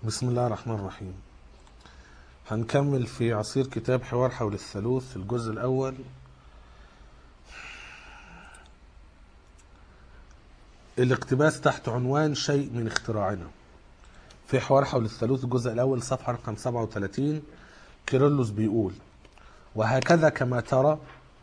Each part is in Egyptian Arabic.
بسم الله الرحمن الرحيم هنكمل في عصير كتاب حوار حول الثالوث الجزء الأول الاقتباس تحت عنوان شيء من اختراعنا في حوار حول الثالوث الجزء الأول صفحة رقم 37 كيرلس بيقول وهكذا كما ترى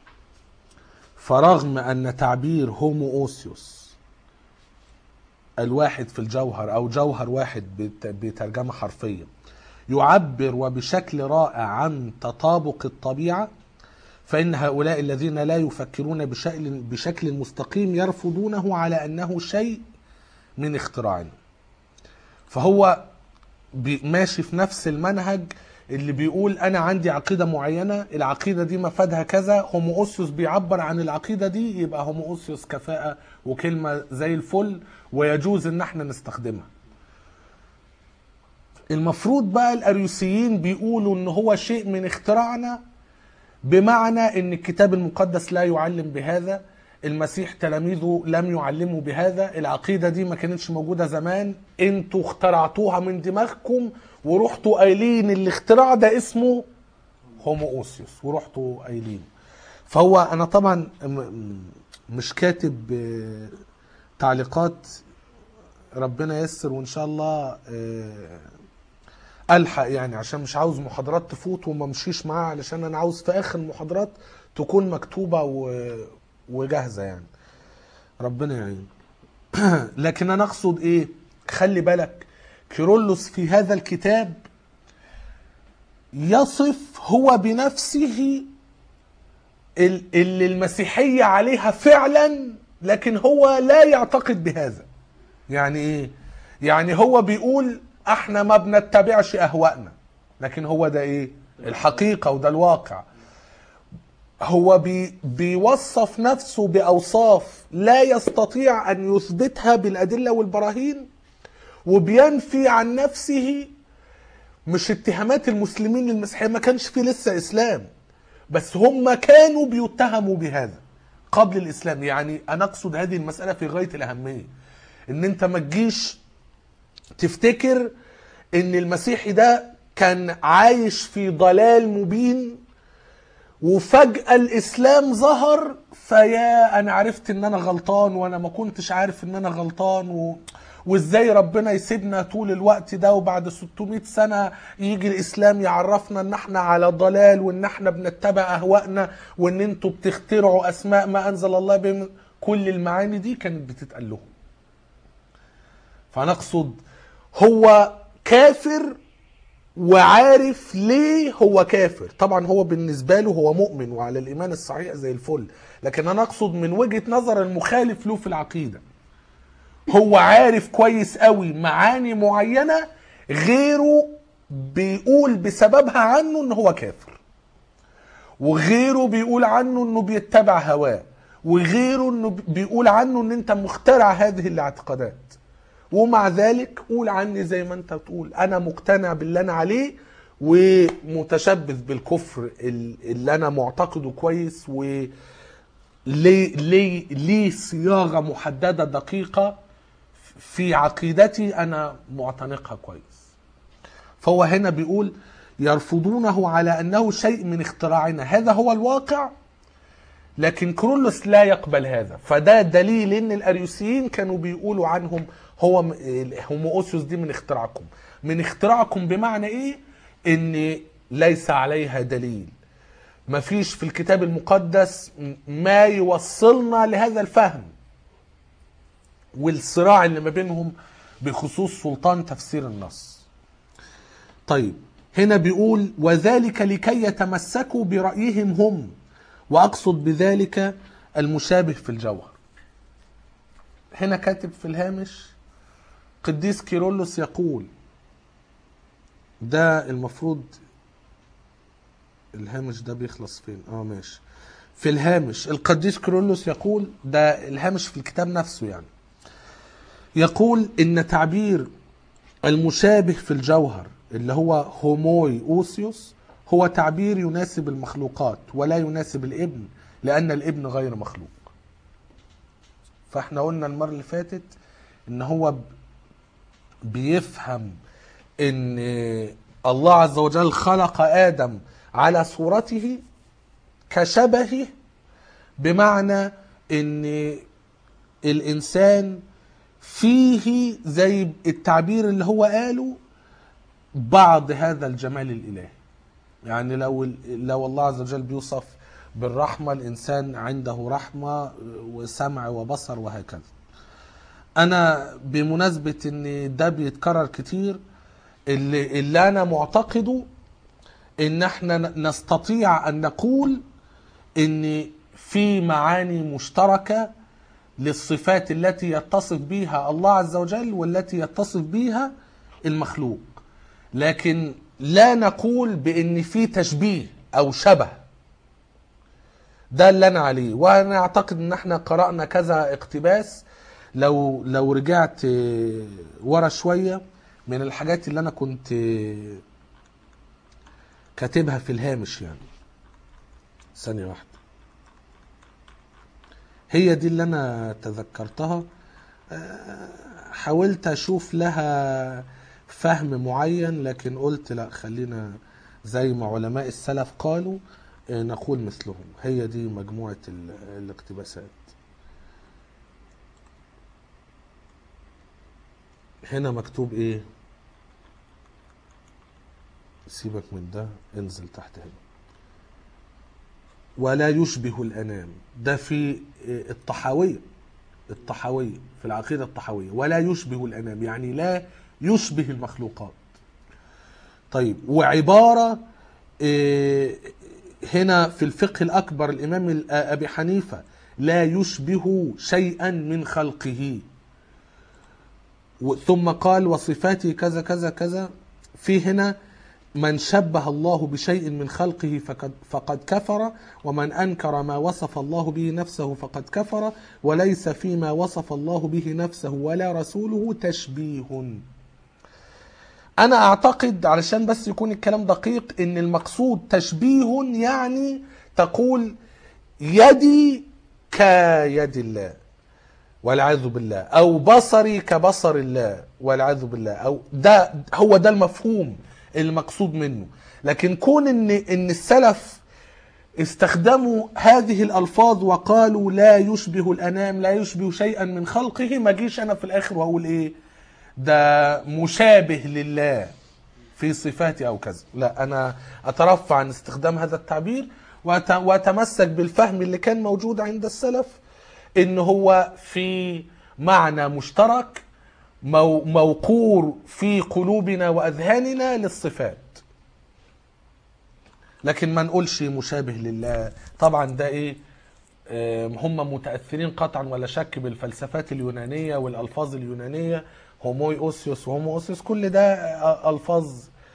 فرغم أن تعبير هومو أوسيوس الواحد في الجوهر أو جوهر واحد بت- بترجمة حرفية يعبر وبشكل رائع عن تطابق الطبيعة فإن هؤلاء الذين لا يفكرون بشكل, بشكل مستقيم يرفضونه على أنه شيء من اختراعنا فهو بي- ماشي في نفس المنهج اللي بيقول انا عندي عقيده معينه العقيده دي مفادها كذا هوموسيوس بيعبر عن العقيده دي يبقى هوموسيوس كفاءه وكلمه زي الفل ويجوز ان احنا نستخدمها المفروض بقى الاريوسيين بيقولوا ان هو شيء من اختراعنا بمعنى ان الكتاب المقدس لا يعلم بهذا المسيح تلاميذه لم يعلموا بهذا العقيده دي ما كانتش موجوده زمان انتوا اخترعتوها من دماغكم ورحتوا قايلين الاختراع ده اسمه هومووسيوس ورحتوا قايلين فهو انا طبعا م- م- مش كاتب آه، تعليقات ربنا ييسر وان شاء الله آه، الحق يعني عشان مش عاوز محاضرات تفوت وما مشيش معاها علشان انا عاوز في اخر المحاضرات تكون مكتوبه و... وجاهزه يعني ربنا يعين لكن انا اقصد ايه خلي بالك كيرلس في هذا الكتاب يصف هو بنفسه ال- اللي المسيحيه عليها فعلا لكن هو لا يعتقد بهذا يعني ايه يعني هو بيقول احنا ما بنتبعش اهوائنا لكن هو ده ايه الحقيقه وده الواقع هو بي بيوصف نفسه باوصاف لا يستطيع ان يثبتها بالادله والبراهين وبينفي عن نفسه مش اتهامات المسلمين للمسيحيه ما كانش فيه لسه اسلام بس هم كانوا بيتهموا بهذا قبل الاسلام يعني انا اقصد هذه المساله في غايه الاهميه ان انت ما تجيش تفتكر ان المسيحي ده كان عايش في ضلال مبين وفجأة الإسلام ظهر فيا أنا عرفت إن أنا غلطان وأنا ما كنتش عارف إن أنا غلطان و... وإزاي ربنا يسيبنا طول الوقت ده وبعد 600 سنة يجي الإسلام يعرفنا إن إحنا على ضلال وإن إحنا بنتبع أهوائنا وإن أنتوا بتخترعوا أسماء ما أنزل الله بهم كل المعاني دي كانت بتتقال لهم فنقصد هو كافر وعارف ليه هو كافر طبعا هو بالنسبة له هو مؤمن وعلى الإيمان الصحيح زي الفل لكن أنا أقصد من وجهة نظر المخالف له في العقيدة هو عارف كويس قوي معاني معينة غيره بيقول بسببها عنه ان هو كافر وغيره بيقول عنه انه بيتبع هواه وغيره انه بيقول عنه ان انت مخترع هذه الاعتقادات ومع ذلك قول عني زي ما انت بتقول انا مقتنع باللي انا عليه ومتشبث بالكفر ال- اللي انا معتقده كويس و ليه ليه ليه صياغه محدده دقيقه في عقيدتي انا معتنقها كويس فهو هنا بيقول يرفضونه على انه شيء من اختراعنا هذا هو الواقع لكن كرولوس لا يقبل هذا فده دليل ان الاريوسيين كانوا بيقولوا عنهم هو م- هومووسيوس دي من اختراعكم من اختراعكم بمعنى ايه ان ليس عليها دليل ما فيش في الكتاب المقدس م- ما يوصلنا لهذا الفهم والصراع اللي ما بينهم بخصوص سلطان تفسير النص طيب هنا بيقول وذلك لكي يتمسكوا برأيهم هم وأقصد بذلك المشابه في الجوهر هنا كاتب في الهامش قديس كيرلس يقول ده المفروض الهامش ده بيخلص فين اه ماشي في الهامش القديس كيرلس يقول ده الهامش في الكتاب نفسه يعني يقول ان تعبير المشابه في الجوهر اللي هو هوموي اوسيوس هو تعبير يناسب المخلوقات ولا يناسب الابن لان الابن غير مخلوق فاحنا قلنا المره اللي فاتت ان هو ب- بيفهم ان الله عز وجل خلق ادم على صورته كشبهه بمعنى ان الانسان فيه زي التعبير اللي هو قاله بعض هذا الجمال الالهي يعني لو لو الله عز وجل بيوصف بالرحمه الانسان عنده رحمه وسمع وبصر وهكذا انا بمناسبه ان ده بيتكرر كتير اللي, اللي انا معتقده ان احنا نستطيع ان نقول ان في معاني مشتركه للصفات التي يتصف بها الله عز وجل والتي يتصف بها المخلوق لكن لا نقول بان في تشبيه او شبه ده اللي انا عليه وانا اعتقد ان احنا قرانا كذا اقتباس لو لو رجعت ورا شويه من الحاجات اللي انا كنت كاتبها في الهامش يعني ثانيه واحده هي دي اللي انا تذكرتها حاولت اشوف لها فهم معين لكن قلت لا خلينا زي ما علماء السلف قالوا نقول مثلهم هي دي مجموعة الاقتباسات هنا مكتوب ايه سيبك من ده انزل تحت هنا ولا يشبه الانام ده في الطحاويه الطحاويه في العقيده الطحاويه ولا يشبه الانام يعني لا يشبه المخلوقات طيب وعباره هنا في الفقه الاكبر الامام ابي حنيفه لا يشبه شيئا من خلقه ثم قال وصفاته كذا كذا كذا في هنا من شبه الله بشيء من خلقه فقد, فقد كفر ومن أنكر ما وصف الله به نفسه فقد كفر وليس فيما وصف الله به نفسه ولا رسوله تشبيه أنا أعتقد علشان بس يكون الكلام دقيق إن المقصود تشبيه يعني تقول يدي كيد الله والعياذ بالله أو بصري كبصر الله والعياذ بالله أو ده هو ده المفهوم المقصود منه لكن كون ان ان السلف استخدموا هذه الالفاظ وقالوا لا يشبه الانام لا يشبه شيئا من خلقه ما جيش انا في الاخر واقول ايه ده مشابه لله في صفاته او كذا لا انا اترفع عن استخدام هذا التعبير واتمسك بالفهم اللي كان موجود عند السلف ان هو في معنى مشترك موقور في قلوبنا واذهاننا للصفات لكن ما نقولش مشابه لله طبعا ده ايه هم متاثرين قطعا ولا شك بالفلسفات اليونانيه والالفاظ اليونانيه هوموي اوسيوس وهومو اوسيوس كل ده الفاظ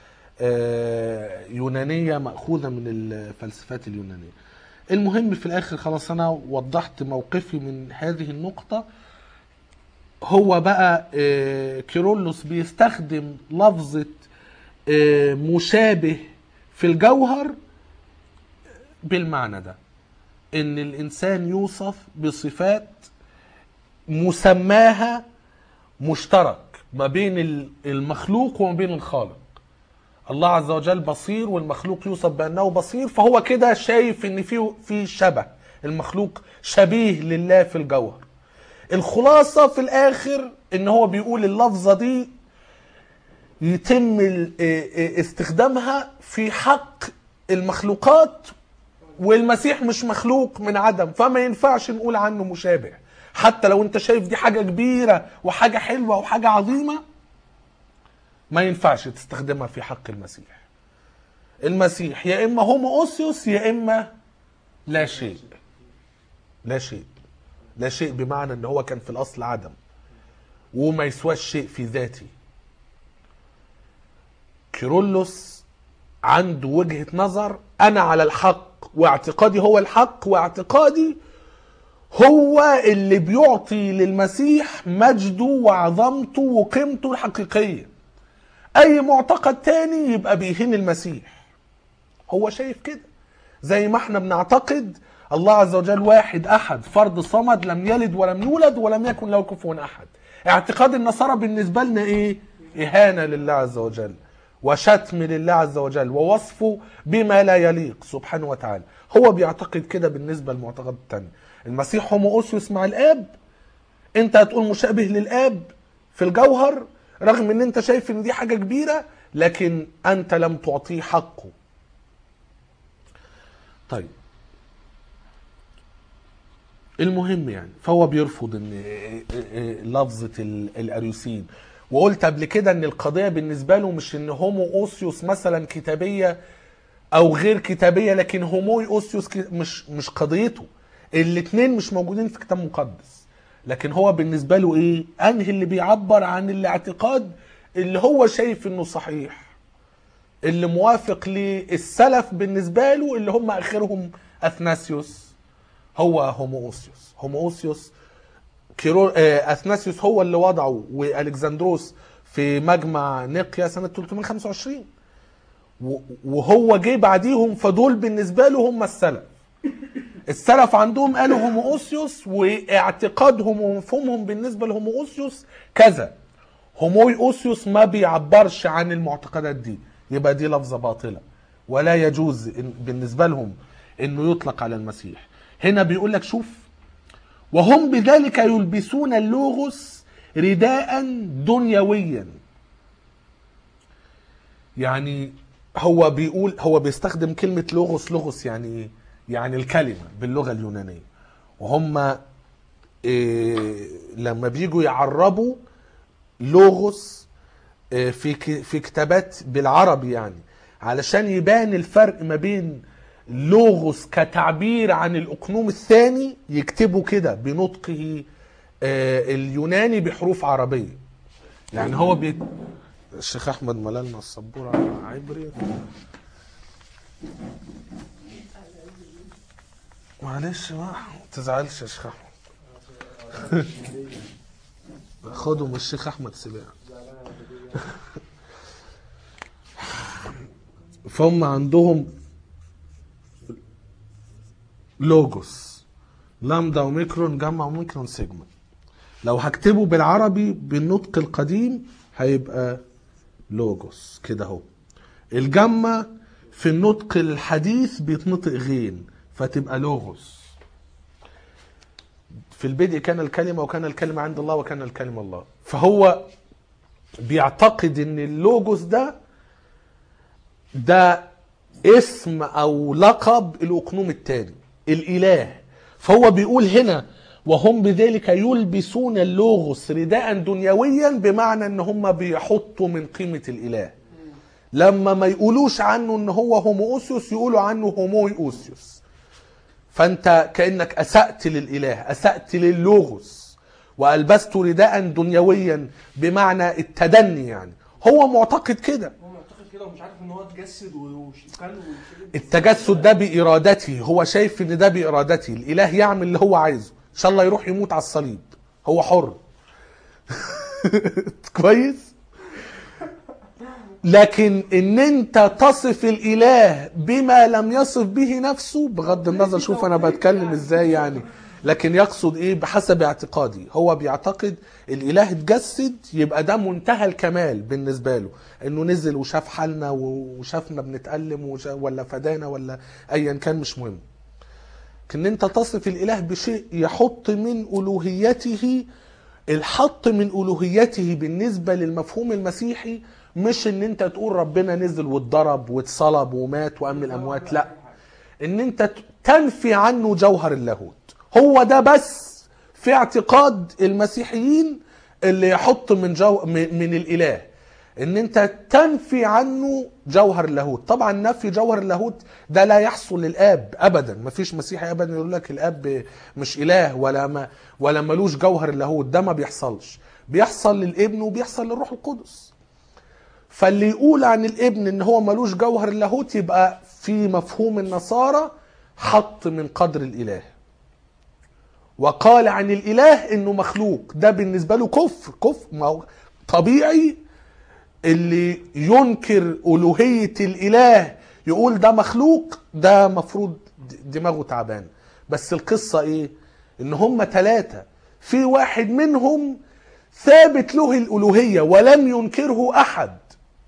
يونانيه ماخوذه من الفلسفات اليونانيه المهم في الاخر خلاص انا وضحت موقفي من هذه النقطه هو بقى كيرولوس بيستخدم لفظة مشابه في الجوهر بالمعنى ده ان الانسان يوصف بصفات مسماها مشترك ما بين المخلوق وما بين الخالق الله عز وجل بصير والمخلوق يوصف بانه بصير فهو كده شايف ان في في شبه المخلوق شبيه لله في الجوهر الخلاصة في الآخر إن هو بيقول اللفظة دي يتم استخدامها في حق المخلوقات والمسيح مش مخلوق من عدم فما ينفعش نقول عنه مشابه حتى لو انت شايف دي حاجة كبيرة وحاجة حلوة وحاجة عظيمة ما ينفعش تستخدمها في حق المسيح المسيح يا إما هومو أوسيوس يا إما لا شيء لا شيء لا شيء بمعنى ان هو كان في الاصل عدم وما يسواش شيء في ذاته كيرلس عنده وجهة نظر انا على الحق واعتقادي هو الحق واعتقادي هو اللي بيعطي للمسيح مجده وعظمته وقيمته الحقيقية اي معتقد تاني يبقى بيهين المسيح هو شايف كده زي ما احنا بنعتقد الله عز وجل واحد احد فرد صمد لم يلد ولم يولد ولم يكن له كفوا احد اعتقاد النصارى بالنسبه لنا ايه إهانة لله عز وجل وشتم لله عز وجل ووصفه بما لا يليق سبحانه وتعالى هو بيعتقد كده بالنسبة للمعتقد التاني المسيح هوموسيوس مع الآب انت هتقول مشابه للآب في الجوهر رغم ان انت شايف ان دي حاجة كبيرة لكن انت لم تعطيه حقه طيب المهم يعني فهو بيرفض ان لفظه ال- الاريوسين وقلت قبل كده ان القضيه بالنسبه له مش ان هومو اوسيوس مثلا كتابيه او غير كتابيه لكن هوموي اوسيوس ك- مش مش قضيته الاثنين مش موجودين في كتاب مقدس لكن هو بالنسبه له ايه انهي اللي بيعبر عن الاعتقاد اللي هو شايف انه صحيح اللي موافق للسلف بالنسبه له اللي هم اخرهم اثناسيوس هو هوموسيوس هوموسيوس كيرو... آه، اثناسيوس هو اللي وضعه والكسندروس في مجمع نيقيا سنه 325 و- وهو جه بعديهم فدول بالنسبه له هم السلف السلف عندهم قالوا هوموسيوس واعتقادهم ومفهومهم بالنسبه لهوموسيوس كذا هوموي اوسيوس ما بيعبرش عن المعتقدات دي يبقى دي لفظه باطله ولا يجوز إن- بالنسبه لهم انه يطلق على المسيح هنا بيقول لك شوف وهم بذلك يلبسون اللوغوس رداء دنيويا يعني هو بيقول هو بيستخدم كلمة لوغوس لوغوس يعني ايه؟ يعني الكلمة باللغة اليونانية وهم إيه لما بيجوا يعربوا لوغوس إيه في ك- في كتابات بالعربي يعني علشان يبان الفرق ما بين لوغوس كتعبير عن الاقنوم الثاني يكتبوا كده بنطقه آه، اليوناني بحروف عربيه يعني هو بي... الشيخ احمد ملالنا السبوره عبري معلش ما تزعلش يا شيخ احمد خدوا من الشيخ احمد سباع فهم عندهم لوجوس لامدا وميكرون جمع وميكرون سيجما لو هكتبه بالعربي بالنطق القديم هيبقى لوجوس كده اهو الجمع في النطق الحديث بيتنطق غين فتبقى لوغوس في البدء كان الكلمة وكان الكلمة عند الله وكان الكلمة الله فهو بيعتقد ان اللوجوس ده ده اسم او لقب الاقنوم التاني الاله فهو بيقول هنا وهم بذلك يلبسون اللوغوس رداء دنيويا بمعنى ان هم بيحطوا من قيمة الاله لما ما يقولوش عنه ان هو هوموسيوس يقولوا عنه هوموي اوسيوس فانت كانك اسات للاله اسات للوغوس والبست رداء دنيويا بمعنى التدني يعني هو معتقد كده هو معتقد كده ومش عارف ان هو اتجسد واشتغل وكده التجسد ده بإرادته هو شايف ان ده بإرادته الإله يعمل اللي هو عايزه إن شاء الله يروح يموت على الصليب هو حر كويس لكن ان انت تصف الاله بما لم يصف به نفسه بغض النظر شوف انا بتكلم ازاي يعني لكن يقصد ايه بحسب اعتقادي هو بيعتقد الاله اتجسد يبقى ده منتهى الكمال بالنسبه له انه نزل وشاف حالنا وشافنا بنتألم وشا- ولا فدانا ولا ايا كان مش مهم ان انت تصف الاله بشيء يحط من الوهيته الحط من الوهيته بالنسبه للمفهوم المسيحي مش ان انت تقول ربنا نزل واتضرب واتصلب ومات وام الاموات لا ان انت ت- تنفي عنه جوهر اللاهوت هو ده بس في اعتقاد المسيحيين اللي يحط من جو من من الاله ان انت تنفي عنه جوهر اللاهوت طبعا نفي جوهر اللاهوت ده لا يحصل للاب ابدا ما فيش مسيحي ابدا يقول لك الاب مش اله ولا ما ولا ملوش جوهر اللاهوت ده ما بيحصلش بيحصل للابن وبيحصل للروح القدس فاللي يقول عن الابن ان هو ملوش جوهر اللاهوت يبقى في مفهوم النصارى حط من قدر الاله وقال عن الاله انه مخلوق ده بالنسبه له كفر كفر ما هو طبيعي اللي ينكر الوهيه الاله يقول ده مخلوق ده مفروض د- دماغه تعبان بس القصه ايه ان هم ثلاثه في واحد منهم ثابت له الالوهيه ولم ينكره احد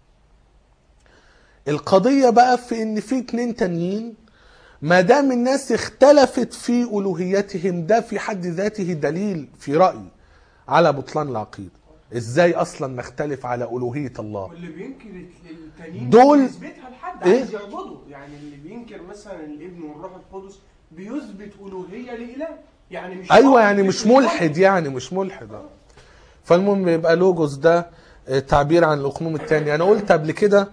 القضيه بقى في ان في اتنين تانيين ما دام الناس اختلفت في الوهيتهم ده في حد ذاته دليل في رايي على بطلان العقيده ازاي اصلا نختلف على الوهيه الله واللي بينكر التانيين دول- بيثبتها لحد إيه؟ عايز يعبده يعني اللي بينكر مثلا الابن والروح القدس بيثبت الوهيه لإله يعني مش ايوه يعني مش ملحد ملحد يعني مش ملحد آه. فالمهم يبقى لوجوس ده آه، تعبير عن الاقنوم الثاني انا قلت قبل كده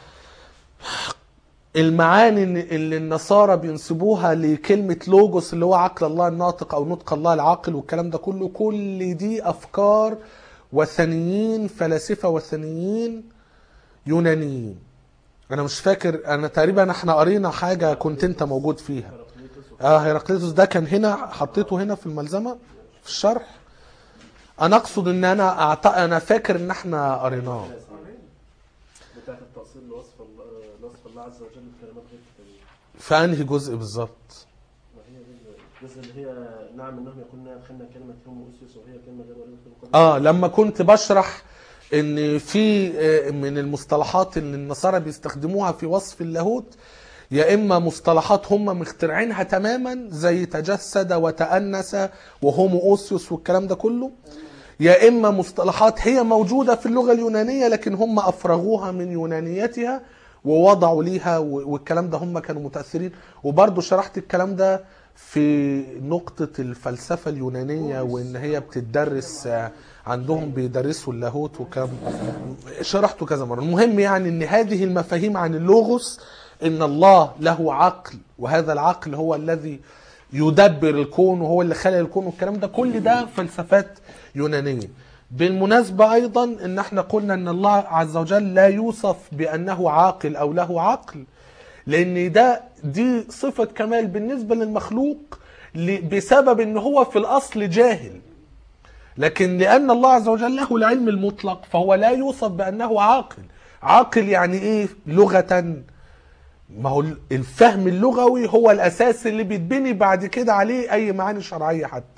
المعاني اللي النصارى بينسبوها لكلمة لوجوس اللي هو عقل الله الناطق أو نطق الله العاقل والكلام ده كله كل دي أفكار وثنيين فلاسفة وثنيين يونانيين أنا مش فاكر أنا تقريبا احنا قرينا حاجة كنت أنت موجود فيها اه هيراقليطس ده كان هنا حطيته هنا في الملزمة في الشرح أنا أقصد إن أنا أعت... أنا فاكر إن احنا قريناه بتاعت التأصيل لوصف الله لوصف الله عز وجل بكلمات غير كتابية في أنهي جزء بالظبط ما هي دي الجزء اللي هي نعم انهم يكون ادخلنا كلمة هم اسس وهي كلمة غير وليدة في القدس اه لما كنت بشرح ان في آه، من المصطلحات اللي النصارى بيستخدموها في وصف اللاهوت يا اما مصطلحات هم مخترعينها تماما زي تجسد وتأنس وهومو اوسيوس والكلام ده كله يا اما مصطلحات هي موجوده في اللغه اليونانيه لكن هم افرغوها من يونانيتها ووضعوا ليها و- والكلام ده هم كانوا متاثرين وبرضه شرحت الكلام ده في نقطه الفلسفه اليونانيه وان هي بتدرس آه، عندهم بيدرسوا اللاهوت وكم شرحته كذا مره المهم يعني ان هذه المفاهيم عن اللوغوس ان الله له عقل وهذا العقل هو الذي يدبر الكون وهو اللي خلق الكون والكلام ده كل ده فلسفات يونانية بالمناسبة أيضا إن احنا قلنا إن الله عز وجل لا يوصف بأنه عاقل أو له عقل لأن ده دي صفة كمال بالنسبة للمخلوق ل- بسبب إن هو في الأصل جاهل لكن لأن الله عز وجل له العلم المطلق فهو لا يوصف بأنه عاقل عاقل يعني إيه لغة ما هو الفهم اللغوي هو الاساس اللي بيتبني بعد كده عليه اي معاني شرعيه حتى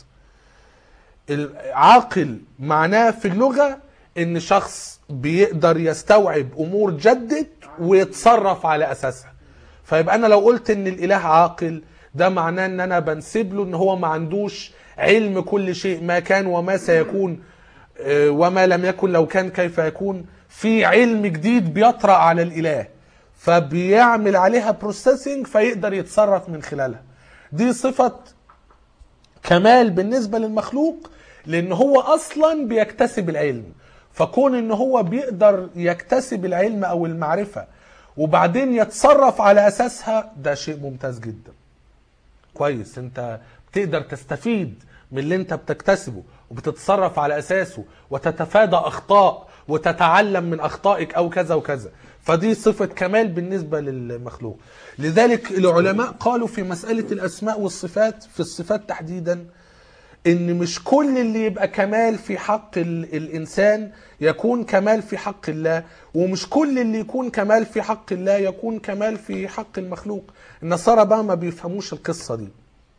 العاقل معناه في اللغه ان شخص بيقدر يستوعب امور جدت ويتصرف على اساسها فيبقى انا لو قلت ان الاله عاقل ده معناه ان انا بنسب له ان هو ما عندوش علم كل شيء ما كان وما سيكون آه، وما لم يكن لو كان كيف يكون في علم جديد بيطرأ على الاله فبيعمل عليها بروسيسنج فيقدر يتصرف من خلالها دي صفة كمال بالنسبة للمخلوق لان هو اصلا بيكتسب العلم فكون ان هو بيقدر يكتسب العلم او المعرفة وبعدين يتصرف على اساسها ده شيء ممتاز جدا كويس انت بتقدر تستفيد من اللي انت بتكتسبه وبتتصرف على اساسه وتتفادى اخطاء وتتعلم من اخطائك او كذا وكذا فدي صفة كمال بالنسبة للمخلوق لذلك العلماء قالوا في مسألة الاسماء والصفات في الصفات تحديدا ان مش كل اللي يبقى كمال في حق ال- الانسان يكون كمال في حق الله ومش كل اللي يكون كمال في حق الله يكون كمال في حق المخلوق النصارى بقى ما بيفهموش القصة دي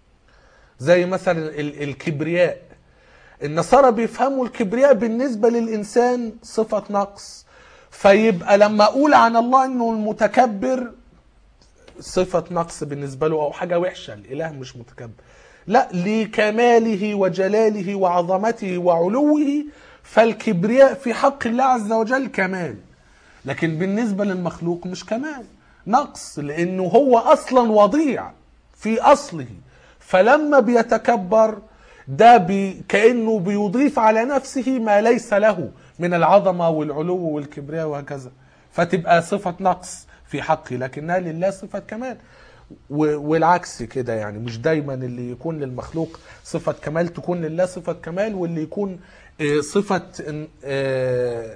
زي مثلا ال- الكبرياء النصارى بيفهموا الكبرياء بالنسبة للإنسان صفة نقص فيبقى لما أقول عن الله أنه المتكبر صفة نقص بالنسبة له أو حاجة وحشة الإله مش متكبر لا لكماله وجلاله وعظمته وعلوه فالكبرياء في حق الله عز وجل كمال لكن بالنسبة للمخلوق مش كمال نقص لأنه هو أصلا وضيع في أصله فلما بيتكبر ده بي كأنه بيضيف على نفسه ما ليس له من العظمة والعلو والكبرياء وهكذا فتبقى صفة نقص في حقه لكنها لله صفة كمال و- والعكس كده يعني مش دايما اللي يكون للمخلوق صفة كمال تكون لله صفة كمال واللي يكون آه، صفة آه،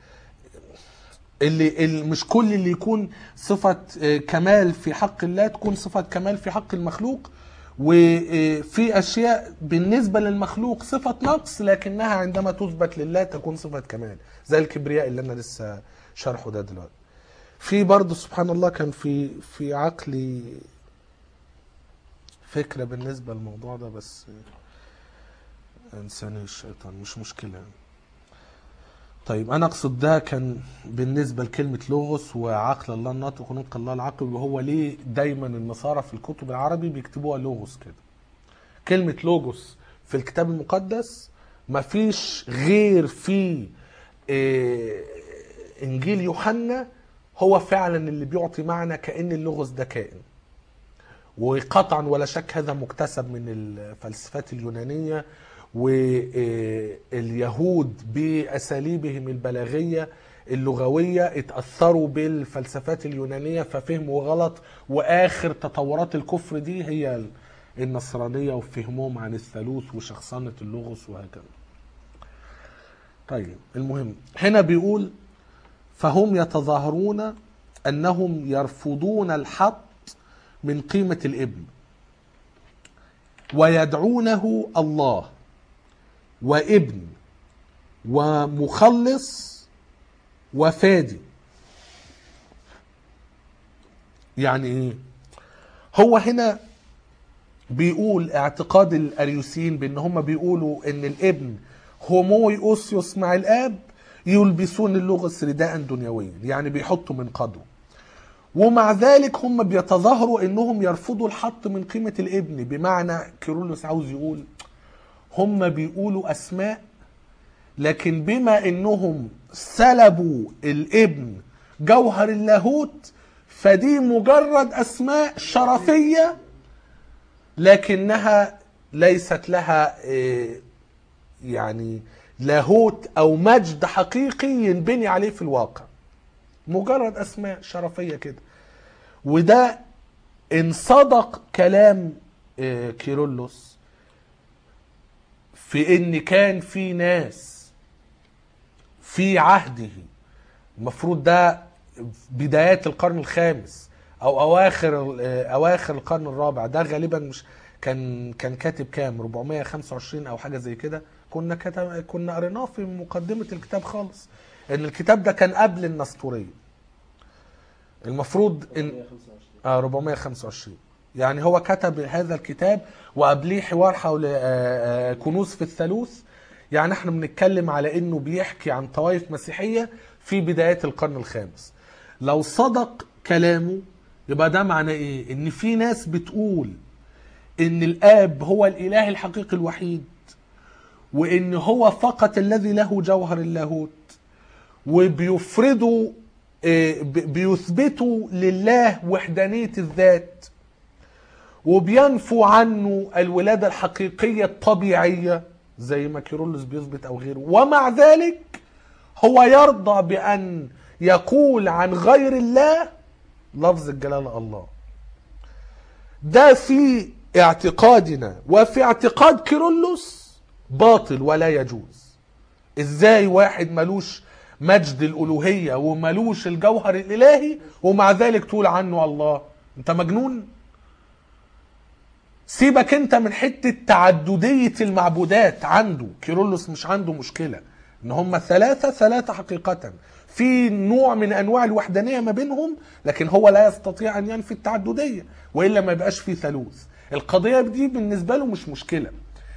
اللي اللي- مش كل اللي يكون صفة آه، كمال في حق الله تكون صفة كمال في حق المخلوق وفي أشياء بالنسبة للمخلوق صفة نقص لكنها عندما تثبت لله تكون صفة كمال زي الكبرياء اللي أنا لسه شرحه ده دلوقتي في برضه سبحان الله كان في في عقلي فكرة بالنسبة للموضوع ده بس انساني الشيطان مش مشكلة يعني. طيب انا اقصد ده كان بالنسبه لكلمه لوغوس وعقل الله الناطق ونطق الله العقل وهو ليه دايما النصارى في الكتب العربي بيكتبوها لوغوس كده كلمه لوغوس في الكتاب المقدس مفيش غير في آه، انجيل يوحنا هو فعلا اللي بيعطي معنى كان اللوغوس ده كائن وقطعا ولا شك هذا مكتسب من الفلسفات اليونانية واليهود بأساليبهم البلاغية اللغوية اتأثروا بالفلسفات اليونانية ففهموا غلط وآخر تطورات الكفر دي هي النصرانية وفهمهم عن الثالوث وشخصنة اللغوس وهكذا طيب المهم هنا بيقول فهم يتظاهرون أنهم يرفضون الحق من قيمة الابن ويدعونه الله وابن ومخلص وفادي يعني ايه هو هنا بيقول اعتقاد الاريوسيين بان هم بيقولوا ان الابن هوموي اوسيوس مع الاب يلبسون اللغز رداء دنيويا يعني بيحطوا من قدره ومع ذلك هم بيتظاهروا انهم يرفضوا الحط من قيمة الابن بمعنى كيرلس عاوز يقول هم بيقولوا اسماء لكن بما انهم سلبوا الابن جوهر اللاهوت فدي مجرد اسماء شرفية لكنها ليست لها إيه، يعني لاهوت او مجد حقيقي ينبني عليه في الواقع مجرد اسماء شرفيه كده وده ان صدق كلام آه، كيرلس في ان كان في ناس في عهده المفروض ده بدايات القرن الخامس او اواخر آه، اواخر القرن الرابع ده غالبا مش كان كان كاتب كام 425 او حاجه زي كده كنا كتب كنا قريناه في مقدمه الكتاب خالص ان الكتاب ده كان قبل النسطوريه المفروض ان 125 آه 425 يعني هو كتب هذا الكتاب وقبليه حوار حول آه، آه، كنوز في الثالوث يعني احنا بنتكلم على انه بيحكي عن طوائف مسيحيه في بدايات القرن الخامس لو صدق كلامه يبقى ده معناه ايه ان في ناس بتقول ان الاب هو الاله الحقيقي الوحيد وان هو فقط الذي له جوهر اللاهوت وبيفرضوا آه، ب- بيثبتوا لله وحدانية الذات وبينفوا عنه الولادة الحقيقية الطبيعية زي ما كيرلس بيثبت أو غيره ومع ذلك هو يرضى بأن يقول عن غير الله لفظ الجلالة الله ده في اعتقادنا وفي اعتقاد كيرلس باطل ولا يجوز ازاي واحد ملوش مجد الالوهيه وملوش الجوهر الالهي ومع ذلك تقول عنه الله انت مجنون سيبك انت من حته تعدديه المعبودات عنده كيرلس مش عنده مشكله ان هم ثلاثه ثلاثه حقيقه في نوع من انواع الوحدانيه ما بينهم لكن هو لا يستطيع ان ينفي التعدديه والا ما يبقاش في ثالوث القضيه دي بالنسبه له مش مشكله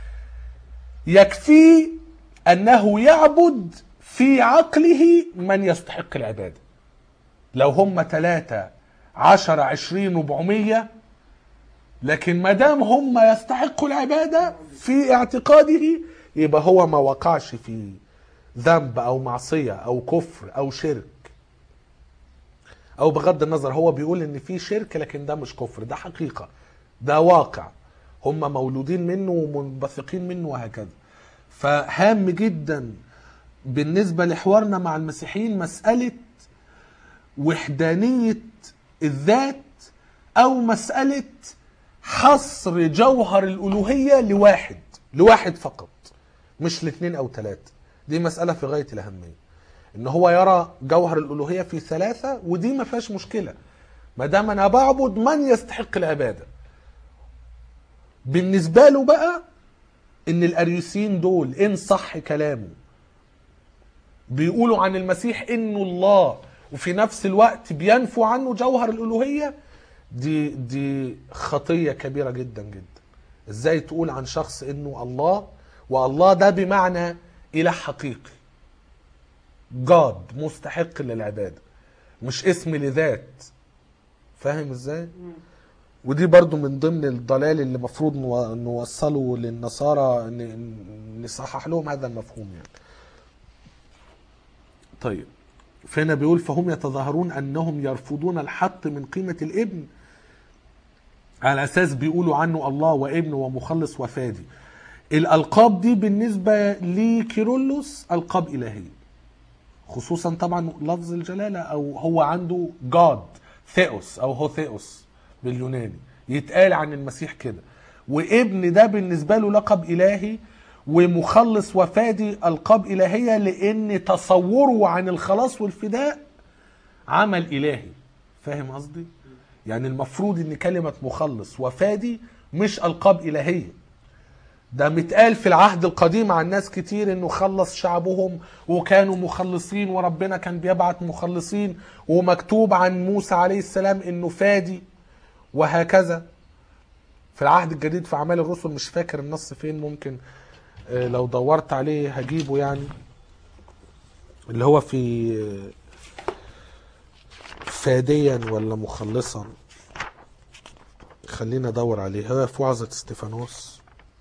يكفي انه يعبد في عقله من يستحق العباده لو هم ثلاثة عشر عشرين ربعمية لكن ما دام هم يستحقوا العبادة في اعتقاده يبقى هو ما وقعش في ذنب او معصية او كفر او شرك او بغض النظر هو بيقول ان في شرك لكن ده مش كفر ده حقيقة ده واقع هم مولودين منه ومنبثقين منه وهكذا فهام جدا بالنسبة لحوارنا مع المسيحيين مسألة وحدانية الذات أو مسألة حصر جوهر الألوهية لواحد لواحد فقط مش لاثنين أو ثلاثة دي مسألة في غاية الأهمية إن هو يرى جوهر الألوهية في ثلاثة ودي ما فيهاش مشكلة ما دام أنا بعبد من يستحق العبادة بالنسبة له بقى إن الأريوسيين دول إن صح كلامه بيقولوا عن المسيح انه الله وفي نفس الوقت بينفوا عنه جوهر الالوهيه دي دي خطيه كبيره جدا جدا ازاي تقول عن شخص انه الله والله ده بمعنى اله حقيقي جاد مستحق للعباده مش اسم لذات فاهم ازاي ودي برضو من ضمن الضلال اللي المفروض نو- نوصله للنصارى ن- نصحح لهم هذا المفهوم يعني طيب فهنا بيقول فهم يتظاهرون انهم يرفضون الحط من قيمه الابن على اساس بيقولوا عنه الله وابن ومخلص وفادي الالقاب دي بالنسبه لكيرلس القاب الهيه خصوصا طبعا لفظ الجلاله او هو عنده جاد ثيوس او هو ثيوس باليوناني يتقال عن المسيح كده وابن ده بالنسبه له لقب الهي ومخلص وفادي القاب الهيه لان تصوره عن الخلاص والفداء عمل الهي فاهم قصدي يعني المفروض ان كلمه مخلص وفادي مش القاب الهيه ده متقال في العهد القديم عن ناس كتير انه خلص شعبهم وكانوا مخلصين وربنا كان بيبعت مخلصين ومكتوب عن موسى عليه السلام انه فادي وهكذا في العهد الجديد في اعمال الرسل مش فاكر النص فين ممكن آه، لو دورت عليه هجيبه يعني اللي هو في آه، فاديا ولا مخلصا خلينا ادور عليه هو في وعظة استفانوس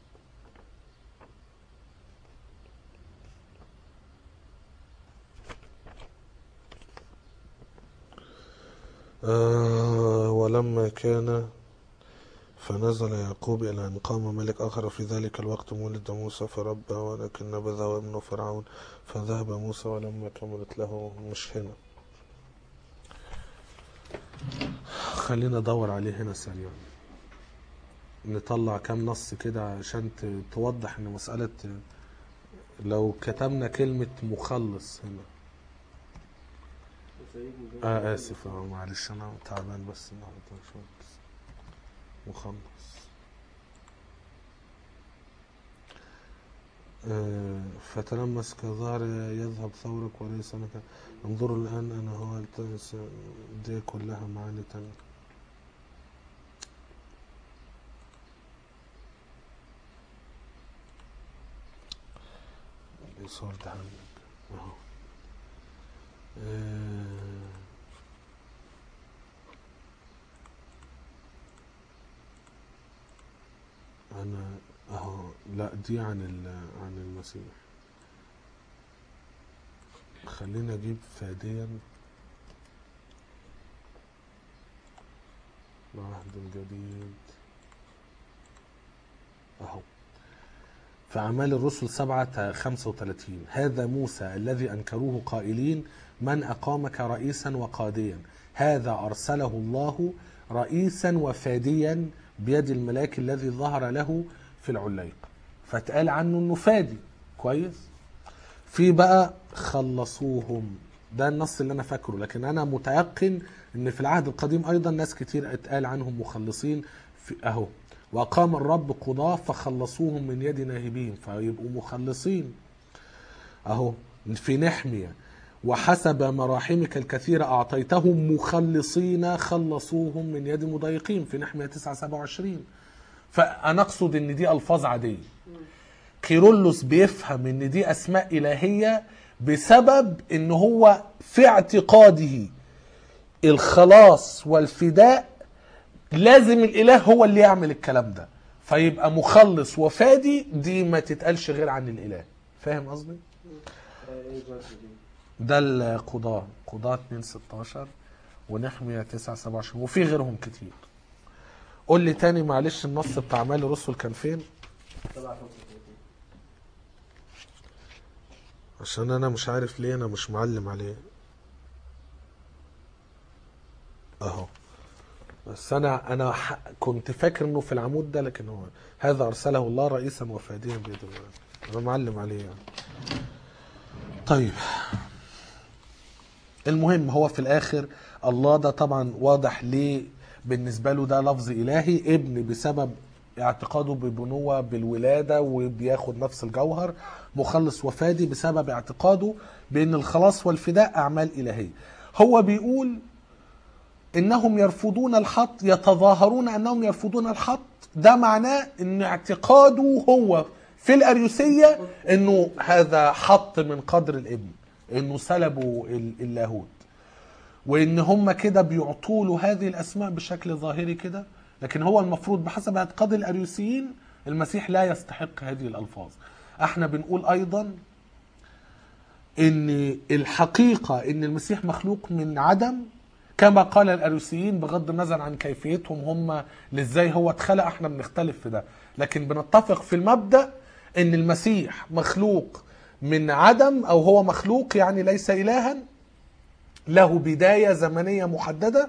آه ولما كان فنزل يعقوب إلى أن قام ملك آخر في ذلك الوقت ولد موسى فربى ولكن نبذه ابنه فرعون فذهب موسى ولما كملت له مش هنا خلينا ندور عليه هنا سريعا نطلع كام نص كده عشان ت- توضح ان مسألة لو كتبنا كلمة مخلص هنا اه اسف اه معلش انا تعبان بس النهارده شوية بس مخلص آه، فتلمس كظهر يذهب ثورك وليس لك انظروا الآن أنا هو التمس دي كلها معاني تانية الإيصال ده عندك أهو آه، أنا أهو لا دي عن ال عن المسيح خلينا أجيب فاديا عهد جديد أهو في أعمال الرسل سبعة خمسة وثلاثين هذا موسى الذي أنكروه قائلين من أقامك رئيسا وقاديا هذا أرسله الله رئيسا وفاديا بيد الملاك الذي ظهر له في العليق فتقال عنه انه فادي كويس في بقى خلصوهم ده النص اللي انا فاكره لكن انا متيقن ان في العهد القديم ايضا ناس كتير اتقال عنهم مخلصين في اهو وقام الرب قضاة فخلصوهم من يد ناهبين فيبقوا مخلصين اهو في نحمية وحسب مراحمك الكثيرة أعطيتهم مخلصين خلصوهم من يد مضايقين في نحمية 9 27 فأنا أقصد إن دي ألفاظ عادية كيرلس بيفهم إن دي أسماء إلهية بسبب إن هو في اعتقاده الخلاص والفداء لازم الإله هو اللي يعمل الكلام ده فيبقى مخلص وفادي دي ما تتقالش غير عن الإله فاهم قصدي؟ ايه جد دي ده القضاة قضاة 2 16 ونحمية 9 27 وفي غيرهم كتير قول لي تاني معلش النص بتاع اعمال الرسل كان فين 7 35 عشان انا مش عارف ليه انا مش معلم عليه اهو بس انا انا ح- كنت فاكر انه في العمود ده لكن هو هذا ارسله الله رئيسا وفاديا بيد الله انا معلم عليه يعني طيب المهم هو في الاخر الله ده طبعا واضح ليه بالنسبه له ده لفظ الهي ابن بسبب اعتقاده ببنوه بالولاده وبياخد نفس الجوهر مخلص وفادي بسبب اعتقاده بان الخلاص والفداء اعمال الهيه هو بيقول انهم يرفضون الحط يتظاهرون انهم يرفضون الحط ده معناه ان اعتقاده هو في الاريوسيه انه هذا حط من قدر الابن انه سلبوا ال- اللاهوت وان هم كده بيعطوا له هذه الاسماء بشكل ظاهري كده لكن هو المفروض بحسب اعتقاد الاريوسيين المسيح لا يستحق هذه الالفاظ احنا بنقول ايضا ان الحقيقه ان المسيح مخلوق من عدم كما قال الاريوسيين بغض النظر عن كيفيتهم هم لازاي هو اتخلق احنا بنختلف في ده لكن بنتفق في المبدا ان المسيح مخلوق من عدم او هو مخلوق يعني ليس الها له بدايه زمنيه محدده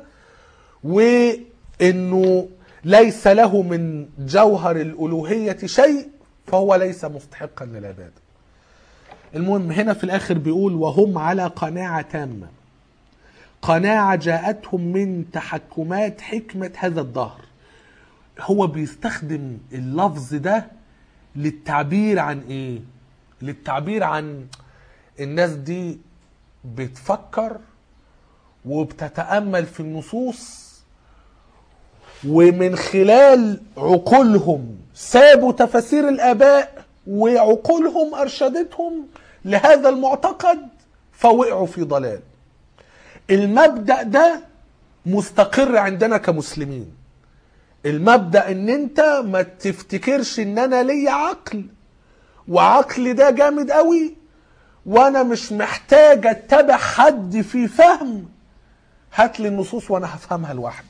وانه ليس له من جوهر الالوهيه شيء فهو ليس مستحقا للعباده المهم هنا في الاخر بيقول وهم على قناعه تامه قناعه جاءتهم من تحكمات حكمه هذا الدهر هو بيستخدم اللفظ ده للتعبير عن ايه للتعبير عن الناس دي بتفكر وبتتامل في النصوص ومن خلال عقولهم سابوا تفاسير الاباء وعقولهم ارشدتهم لهذا المعتقد فوقعوا في ضلال المبدا ده مستقر عندنا كمسلمين المبدا ان انت ما تفتكرش ان انا ليا عقل وعقلي ده جامد قوي وانا مش محتاج اتبع حد في فهم هات لي النصوص وانا هفهمها لوحدي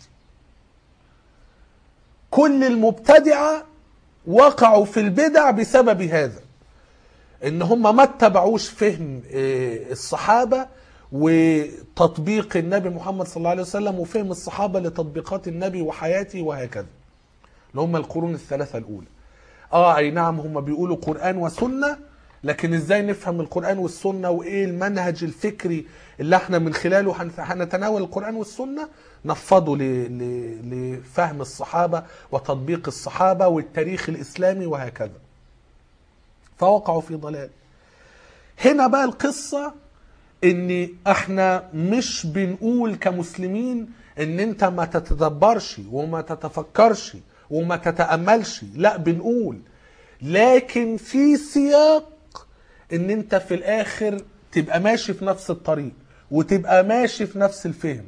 كل المبتدعه وقعوا في البدع بسبب هذا ان هم ما اتبعوش فهم آه، الصحابه وتطبيق النبي محمد صلى الله عليه وسلم وفهم الصحابه لتطبيقات النبي وحياته وهكذا اللي هم القرون الثلاثه الاولى اه اي نعم هم بيقولوا قران وسنه لكن ازاي نفهم القران والسنه وايه المنهج الفكري اللي احنا من خلاله هنف- هنتناول القران والسنه نفضه ل... ل... لفهم الصحابه وتطبيق الصحابه والتاريخ الاسلامي وهكذا فوقعوا في ضلال هنا بقى القصه ان احنا مش بنقول كمسلمين ان انت ما تتدبرش وما تتفكرش وما تتاملش لا بنقول لكن في سياق ان انت في الاخر تبقى ماشي في نفس الطريق وتبقى ماشي في نفس الفهم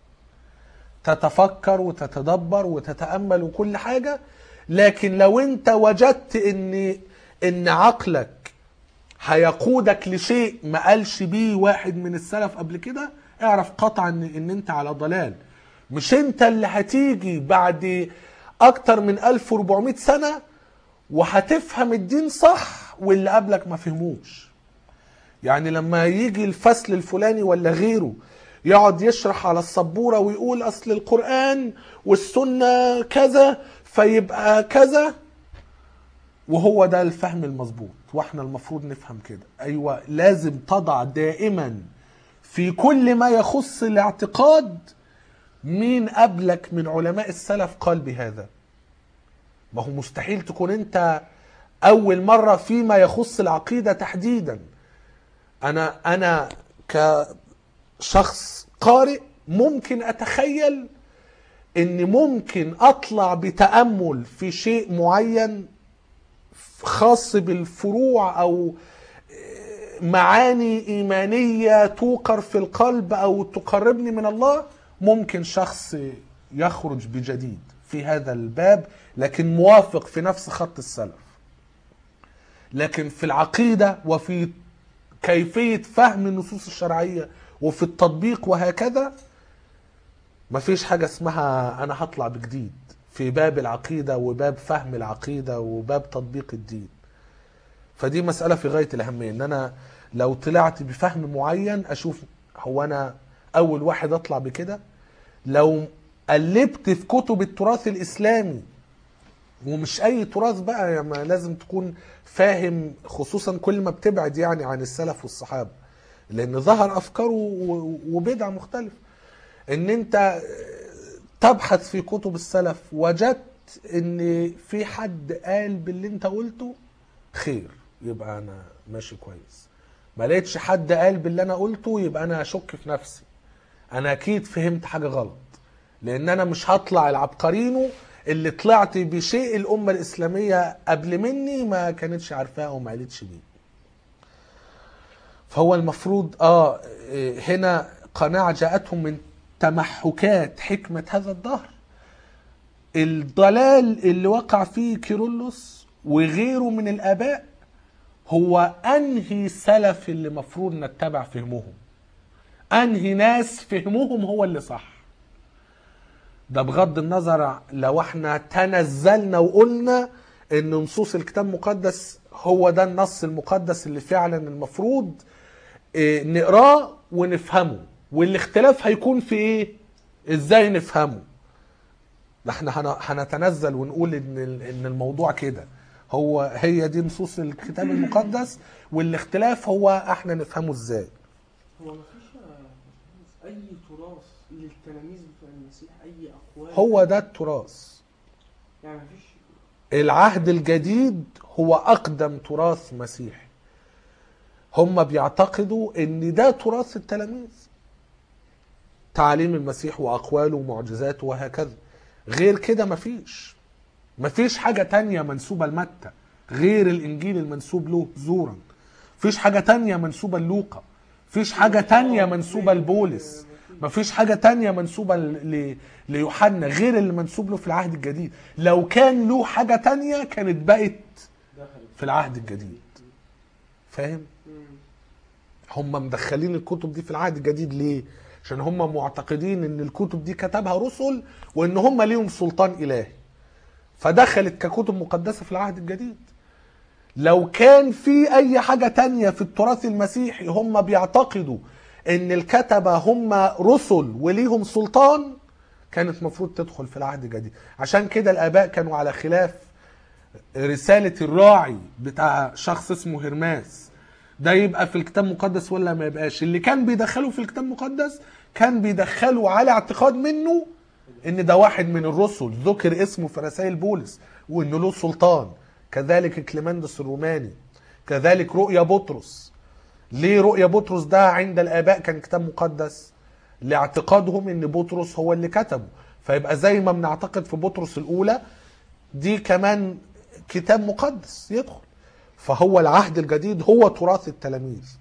تتفكر وتتدبر وتتامل وكل حاجه لكن لو انت وجدت ان ان عقلك هيقودك لشيء ما قالش بيه واحد من السلف قبل كده اعرف قطعا ان, ان انت على ضلال مش انت اللي هتيجي بعد اكتر من 1400 سنة وهتفهم الدين صح واللي قبلك ما فهموش يعني لما يجي الفصل الفلاني ولا غيره يقعد يشرح على السبورة ويقول اصل القرآن والسنة كذا فيبقى كذا وهو ده الفهم المظبوط واحنا المفروض نفهم كده ايوه لازم تضع دائما في كل ما يخص الاعتقاد مين قبلك من علماء السلف قال بهذا ما هو مستحيل تكون انت اول مره فيما يخص العقيده تحديدا انا انا كشخص قارئ ممكن اتخيل ان ممكن اطلع بتامل في شيء معين خاص بالفروع او معاني ايمانيه توقر في القلب او تقربني من الله ممكن شخص يخرج بجديد في هذا الباب لكن موافق في نفس خط السلف لكن في العقيده وفي كيفيه فهم النصوص الشرعيه وفي التطبيق وهكذا مفيش حاجه اسمها انا هطلع بجديد في باب العقيده وباب فهم العقيده وباب تطبيق الدين فدي مساله في غايه الاهميه ان انا لو طلعت بفهم معين اشوف هو انا اول واحد اطلع بكده لو قلبت في كتب التراث الاسلامي ومش اي تراث بقى يعني ما لازم تكون فاهم خصوصا كل ما بتبعد يعني عن السلف والصحابه لان ظهر افكار و- وبدع مختلفه ان انت تبحث في كتب السلف وجدت ان في حد قال باللي انت قلته خير يبقى انا ماشي كويس ما لقيتش حد قال باللي انا قلته يبقى انا اشك في نفسي انا اكيد فهمت حاجه غلط لان انا مش هطلع العبقرينو اللي طلعت بشيء الامه الاسلاميه قبل مني ما كانتش عارفاه وما قالتش بيه فهو المفروض اه إيه، هنا قناعة جاءتهم من تمحكات حكمة هذا الدهر الضلال اللي وقع فيه كيرلس وغيره من الآباء هو أنهي سلف اللي مفروض نتبع فهمهم أنهي ناس فهمهم هو اللي صح ده بغض النظر لو احنا تنزلنا وقلنا ان نصوص الكتاب المقدس هو ده النص المقدس اللي فعلا المفروض إيه، نقراه ونفهمه والاختلاف هيكون في ايه ازاي نفهمه ده احنا هن- هنتنزل ونقول ان ال- ان الموضوع كده هو هي دي نصوص الكتاب المقدس والاختلاف هو احنا نفهمه ازاي هو مفيش يا اي تراث للتلاميذ بتوع المسيح اي اقوال هو ده التراث يعني مفيش العهد الجديد هو اقدم تراث مسيحي هم بيعتقدوا ان ده تراث التلاميذ تعاليم المسيح واقواله ومعجزاته وهكذا غير كده مفيش مفيش حاجة تانية منسوبة لمتى غير الانجيل المنسوب له زورا مفيش حاجة تانية منسوبة للوقا مفيش حاجة تانية منسوبة لبولس مفيش حاجة تانية منسوبة ل... ل... ليوحنا غير اللي منسوب له في العهد الجديد لو كان له حاجة تانية كانت بقت دخلت في العهد الجديد فاهم مم. هم مدخلين الكتب دي في العهد الجديد ليه عشان هم معتقدين ان الكتب دي كتبها رسل وان هم ليهم سلطان الهي فدخلت ككتب مقدسة في العهد الجديد لو كان في اي حاجة تانية في التراث المسيحي هم بيعتقدوا ان الكتبة هم رسل وليهم سلطان كانت مفروض تدخل في العهد الجديد عشان كده الاباء كانوا على خلاف رسالة الراعي بتاع شخص اسمه هرماس ده يبقى في الكتاب المقدس ولا ما يبقاش اللي كان بيدخله في الكتاب المقدس كان بيدخله على اعتقاد منه ان ده واحد من الرسل ذكر اسمه في رسائل بولس وانه له سلطان كذلك كليمندس الروماني كذلك رؤيا بطرس ليه رؤيا بطرس ده عند الاباء كان كتاب مقدس لاعتقادهم ان بطرس هو اللي كتبه فيبقى زي ما بنعتقد في بطرس الاولى دي كمان كتاب مقدس يدخل فهو العهد الجديد هو تراث التلاميذ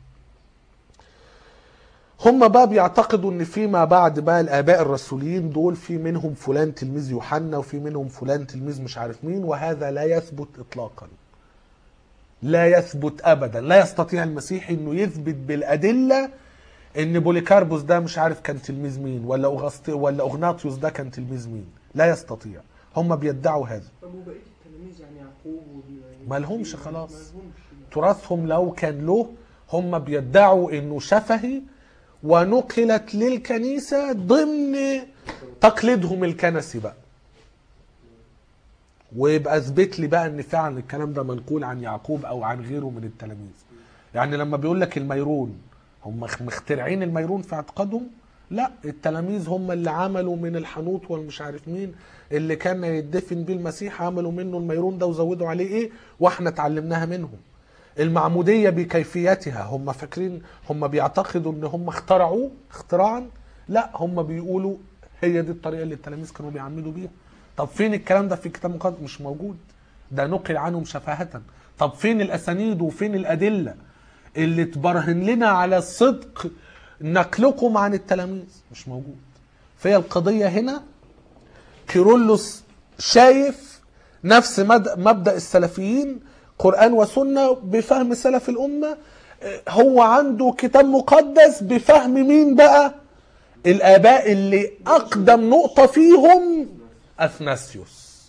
هم بقى بيعتقدوا ان فيما بعد بقى الاباء الرسوليين دول في منهم فلان تلميذ يوحنا وفي منهم فلان تلميذ مش عارف مين وهذا لا يثبت اطلاقا لا يثبت ابدا لا يستطيع المسيحي انه يثبت بالادله ان بوليكاربوس ده مش عارف كان تلميذ مين ولا أغسط ولا اغناطيوس ده كان تلميذ مين لا يستطيع هم بيدعوا هذا طب وبقيه التلاميذ يعني يعقوب وال- ما لهمش خلاص. ما لهمش تراثهم لو كان له هم بيدعوا انه شفهي ونقلت للكنيسة ضمن تقليدهم الكنسي بقى ويبقى اثبت لي بقى ان فعلا الكلام ده منقول عن يعقوب او عن غيره من التلاميذ يعني لما بيقول لك الميرون هم مخترعين الميرون في اعتقادهم لا التلاميذ هم اللي عملوا من الحنوط والمش عارف مين اللي كان يدفن بيه المسيح عملوا منه الميرون ده وزودوا عليه ايه واحنا اتعلمناها منهم المعمودية بكيفيتها هم فاكرين هم بيعتقدوا ان هم اخترعوه اختراعا لا هم بيقولوا هي دي الطريقة اللي التلاميذ كانوا بيعمدوا بيها طب فين الكلام ده في الكتاب المقدس مش موجود ده نقل عنهم شفاهة طب فين الاسانيد وفين الادلة اللي تبرهن لنا على صدق نقلكم عن التلاميذ مش موجود فهي القضية هنا كيرلس شايف نفس مد- مبدأ السلفيين قرآن وسنة بفهم سلف الأمة آه، هو عنده كتاب مقدس بفهم مين بقى الآباء اللي أقدم نقطة فيهم أثناسيوس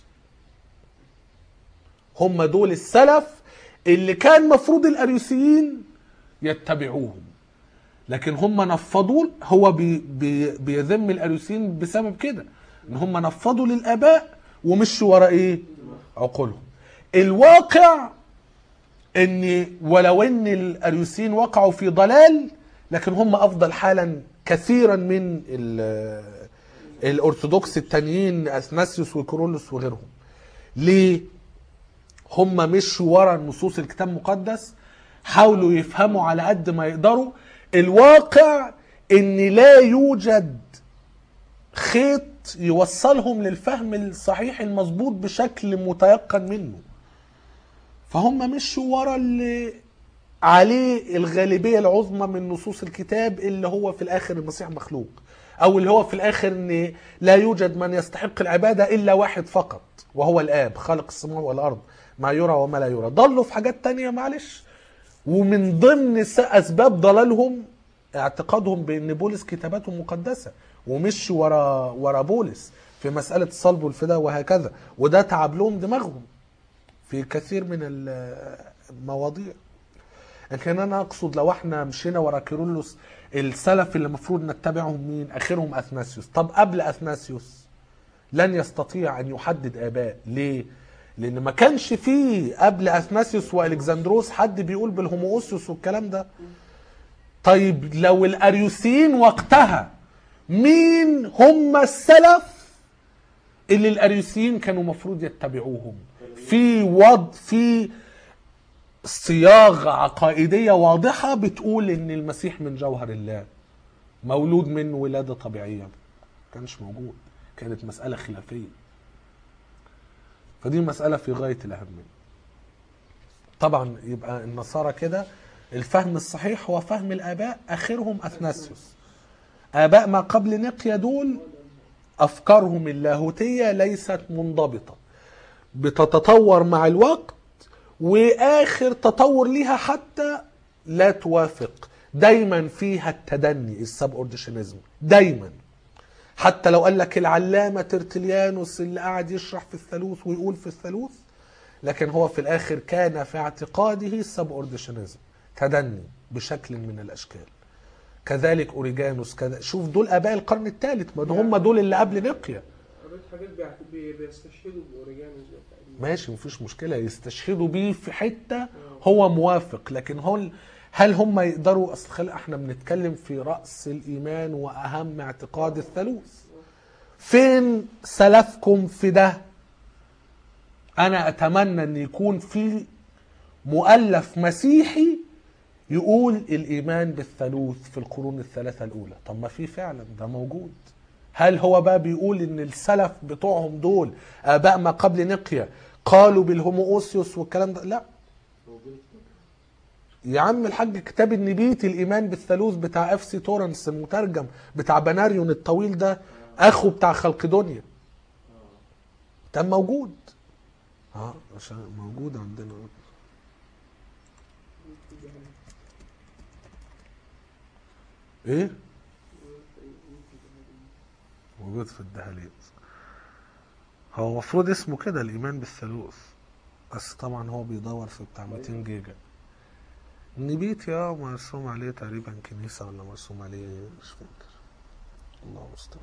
هم دول السلف اللي كان مفروض الأريوسيين يتبعوهم لكن هم نفضوا هو بي بي بيذم الاريوسيين بسبب كده ان هم نفضوا للاباء ومشوا ورا ايه عقولهم الواقع ان ولو ان الاريوسيين وقعوا في ضلال لكن هم افضل حالا كثيرا من ال- الارثوذكس التانيين اثناسيوس وكرولوس وغيرهم ليه هم مشوا ورا نصوص الكتاب المقدس حاولوا يفهموا على قد ما يقدروا الواقع ان لا يوجد خيط يوصلهم للفهم الصحيح المظبوط بشكل متيقن منه فهم مشوا ورا اللي عليه الغالبية العظمى من نصوص الكتاب اللي هو في الآخر المسيح مخلوق أو اللي هو في الآخر أن لا يوجد من يستحق العبادة إلا واحد فقط وهو الآب خالق السماء والأرض ما يرى وما لا يرى ضلوا في حاجات تانية معلش ومن ضمن س- أسباب ضلالهم اعتقادهم بأن بولس كتاباته مقدسة ومشوا ورا ورا بولس في مسألة الصلب والفداء وهكذا وده تعب لهم دماغهم في كثير من المواضيع لكن انا اقصد لو احنا مشينا ورا كيرلس السلف اللي المفروض نتبعهم مين اخرهم اثناسيوس طب قبل اثناسيوس لن يستطيع ان يحدد اباء ليه لان ما كانش فيه قبل اثناسيوس والكسندروس حد بيقول بالهوموسيوس والكلام ده طيب لو الاريوسيين وقتها مين هم السلف اللي الاريوسيين كانوا مفروض يتبعوهم في وض في صياغه عقائديه واضحه بتقول ان المسيح من جوهر الله مولود من ولاده طبيعيه ما كانش موجود كانت مساله خلافيه فدي مساله في غايه الاهميه طبعا يبقى النصارى كده الفهم الصحيح هو فهم الاباء اخرهم اثناسيوس اباء ما قبل نقيا دول افكارهم اللاهوتيه ليست منضبطه بتتطور مع الوقت واخر تطور ليها حتى لا توافق دايما فيها التدني السبورديشنزم دايما حتى لو قال لك العلامه ترتليانوس اللي قاعد يشرح في الثالوث ويقول في الثالوث لكن هو في الاخر كان في اعتقاده السبورديشنزم تدني بشكل من الاشكال كذلك اوريجانوس كذا شوف دول اباء القرن الثالث ما هم دول اللي قبل نقيا قريت حاجات بيعت- بي- بيستشهدوا باوريجانوس ده تقريبا ماشي مفيش مشكلة يستشهدوا بيه في حتة هو موافق لكن هل هل هم يقدروا اصل خل- احنا بنتكلم في رأس الإيمان وأهم اعتقاد الثالوث فين سلفكم في ده أنا أتمنى أن يكون في مؤلف مسيحي يقول الإيمان بالثالوث في القرون الثلاثة الأولى طب ما في فعلا ده موجود هل هو بقى بيقول ان السلف بتوعهم دول اباء ما قبل نقيا قالوا بالهوموسيوس والكلام ده لا يا عم الحاج كتاب النبيت الايمان بالثالوث بتاع اف سي تورنس المترجم بتاع بناريون الطويل ده اخو بتاع خلقدونيا ده موجود اه عشان موجود عندنا ايه موجود في الدهاليز هو المفروض اسمه كده الايمان بالثالوث بس طبعا هو بيدور في بتاع 200 جيجا النبيت يا مرسوم عليه تقريبا كنيسة ولا مرسوم عليه مش فاكر الله مستعان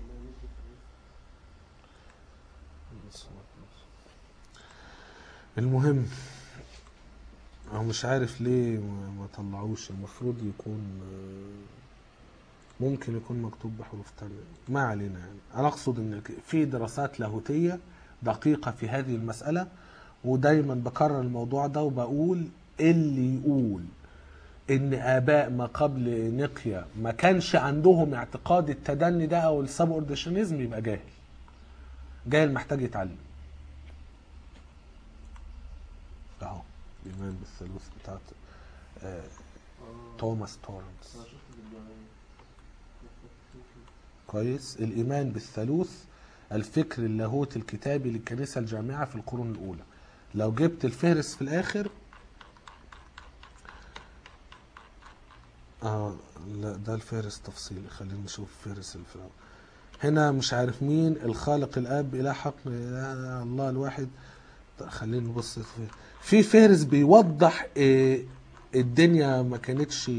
المهم هو مش عارف ليه ما ما طلعوش المفروض يكون آه، ممكن يكون مكتوب بحروف تانية ما علينا يعني انا اقصد ان في دراسات لاهوتية دقيقة في هذه المسألة ودايما بكرر الموضوع ده وبقول اللي يقول ان اباء ما قبل نقيا ما كانش عندهم اعتقاد التدني ده او السبورديشنزم يبقى جاهل جاهل محتاج يتعلم اهو الايمان بالثالوث بتاعت آه توماس تورنس كويس الإيمان بالثالوث الفكر اللاهوتي الكتابي للكنيسة الجامعة في القرون الأولى لو جبت الفهرس في الآخر آه لا ده الفهرس تفصيلي خلينا نشوف الفهرس اللي في الأول هنا مش عارف مين الخالق الاب اله حق إله الله الواحد طيب خلينا نبص في في فهرس بيوضح إيه الدنيا ما كانتش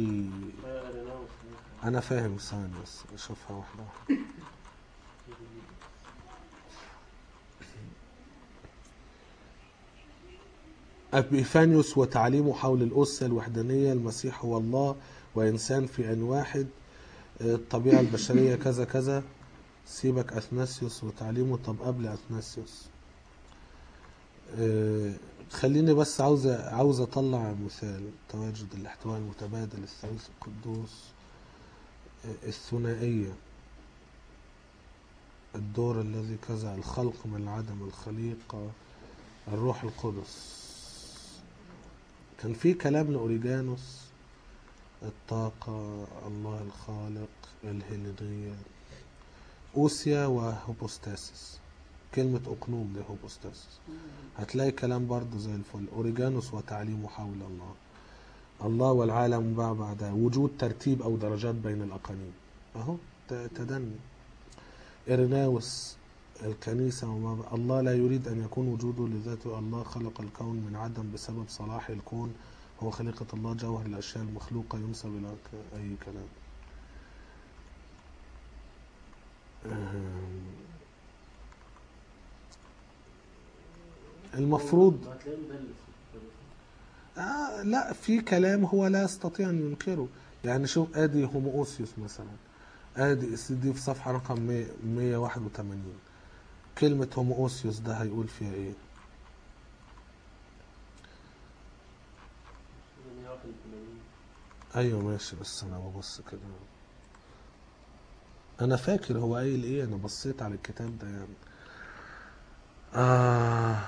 انا فاهم ثانية بس اشوفها واحدة واحدة أبيفانيوس وتعليمه حول الأسة الوحدانية المسيح هو الله وإنسان في أن واحد الطبيعة البشرية كذا كذا سيبك أثناسيوس وتعليمه طب قبل أثناسيوس آه، خليني بس عاوز عاوز اطلع مثال تواجد الاحتواء المتبادل الثالوث القدوس آه، الثنائية الدور الذي كذا الخلق من العدم الخليقة الروح القدس كان في كلام لأوريجانوس الطاقة الله الخالق الهيلينية أوسيا وهوبوستاسيس كلمة أقنوم دي هوبوستاسيس هتلاقي كلام برضه زي الفل أوريجانوس وتعليمه حول الله الله والعالم ما بعد وجود ترتيب أو درجات بين الأقانيم أهو ت- تدني إرناوس الكنيسة وما ب... الله لا يريد أن يكون وجوده لذاته الله خلق الكون من عدم بسبب صلاح الكون هو خليقة الله جوهر الأشياء المخلوقة ينسب إلى ك- أي كلام أم. المفروض هتلاقيه مدلس آه لا في كلام هو لا يستطيع ان ينكره يعني شوف ادي هوموسيوس مثلا ادي اس دي في صفحه رقم 100 181 كلمه هوموسيوس ده هيقول فيها ايه 181 ايوه ماشي بس انا ببص كده انا فاكر هو قايل ايه انا بصيت على الكتاب ده يعني آه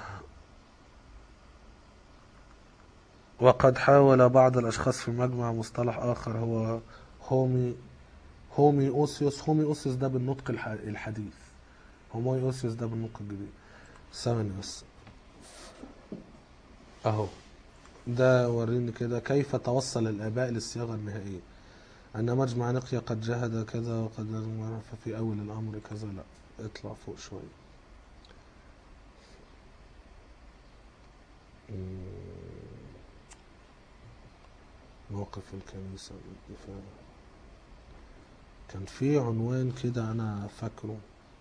وقد حاول بعض الاشخاص في المجمع مصطلح اخر هو هومي هومي اوسيوس هومي اوسيوس ده بالنطق الح- الحديث هومي اوسيوس ده بالنطق الجديد ثواني بس اهو ده وريني كده كيف توصل الآباء للصياغة النهائية أن مجمع نقية قد جهد كذا وقد لازم يعرف في أول الأمر كذا لا اطلع فوق شوية مم. موقف الكنيسة الدفاع كان في عنوان كده أنا فاكره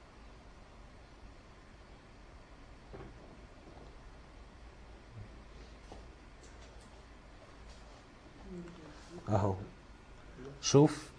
اهو شوف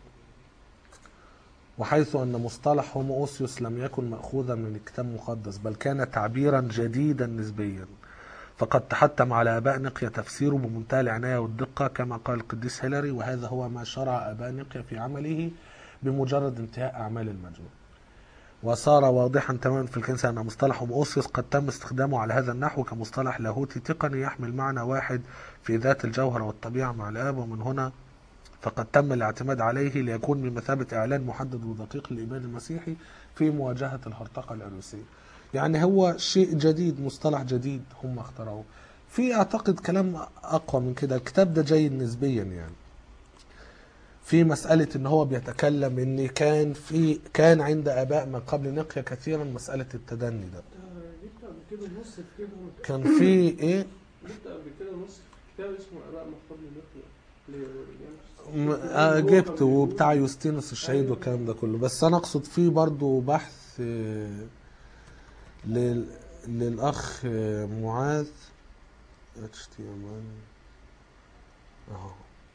وحيث ان مصطلح هوموسيوس لم يكن ماخوذا من الكتاب المقدس بل كان تعبيرا جديدا نسبيا فقد تحتم على اباء نقيا تفسيره بمنتهى العنايه والدقه كما قال القديس هيلاري وهذا هو ما شرع اباء نقيا في عمله بمجرد انتهاء اعمال المجموع وصار واضحا تماما في الكنيسة أن مصطلح هوموسيوس قد تم استخدامه على هذا النحو كمصطلح لاهوتي تقني يحمل معنى واحد في ذات الجوهر والطبيعة مع الآب ومن هنا فقد تم الاعتماد عليه ليكون بمثابة إعلان محدد ودقيق للإيمان المسيحي في مواجهة الهرطقة الأروسية يعني هو شيء جديد مصطلح جديد هم اخترعوه في أعتقد كلام أقوى من كده الكتاب ده جيد نسبيا يعني في مسألة إن هو بيتكلم إن كان في كان عند آباء من قبل نقيا كثيرا مسألة التدني ده جبت قبل كده نص في كده كان في إيه جبت قبل كده نص في كتاب اسمه اباء مختار لنقيا م- آه، جبت وبتاع يوستينوس الشهيد والكلام ده كله بس انا اقصد فيه برضو بحث آه، لل... للاخ آه، معاذ HTML اهو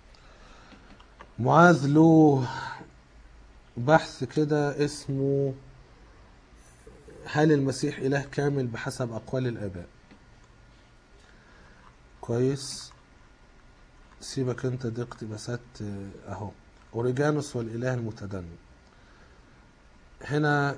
معاذ له بحث كده اسمه هل المسيح اله كامل بحسب اقوال الاباء كويس سيبك انت دي اقتباسات آه، اهو اوريجانوس والاله المتدني هنا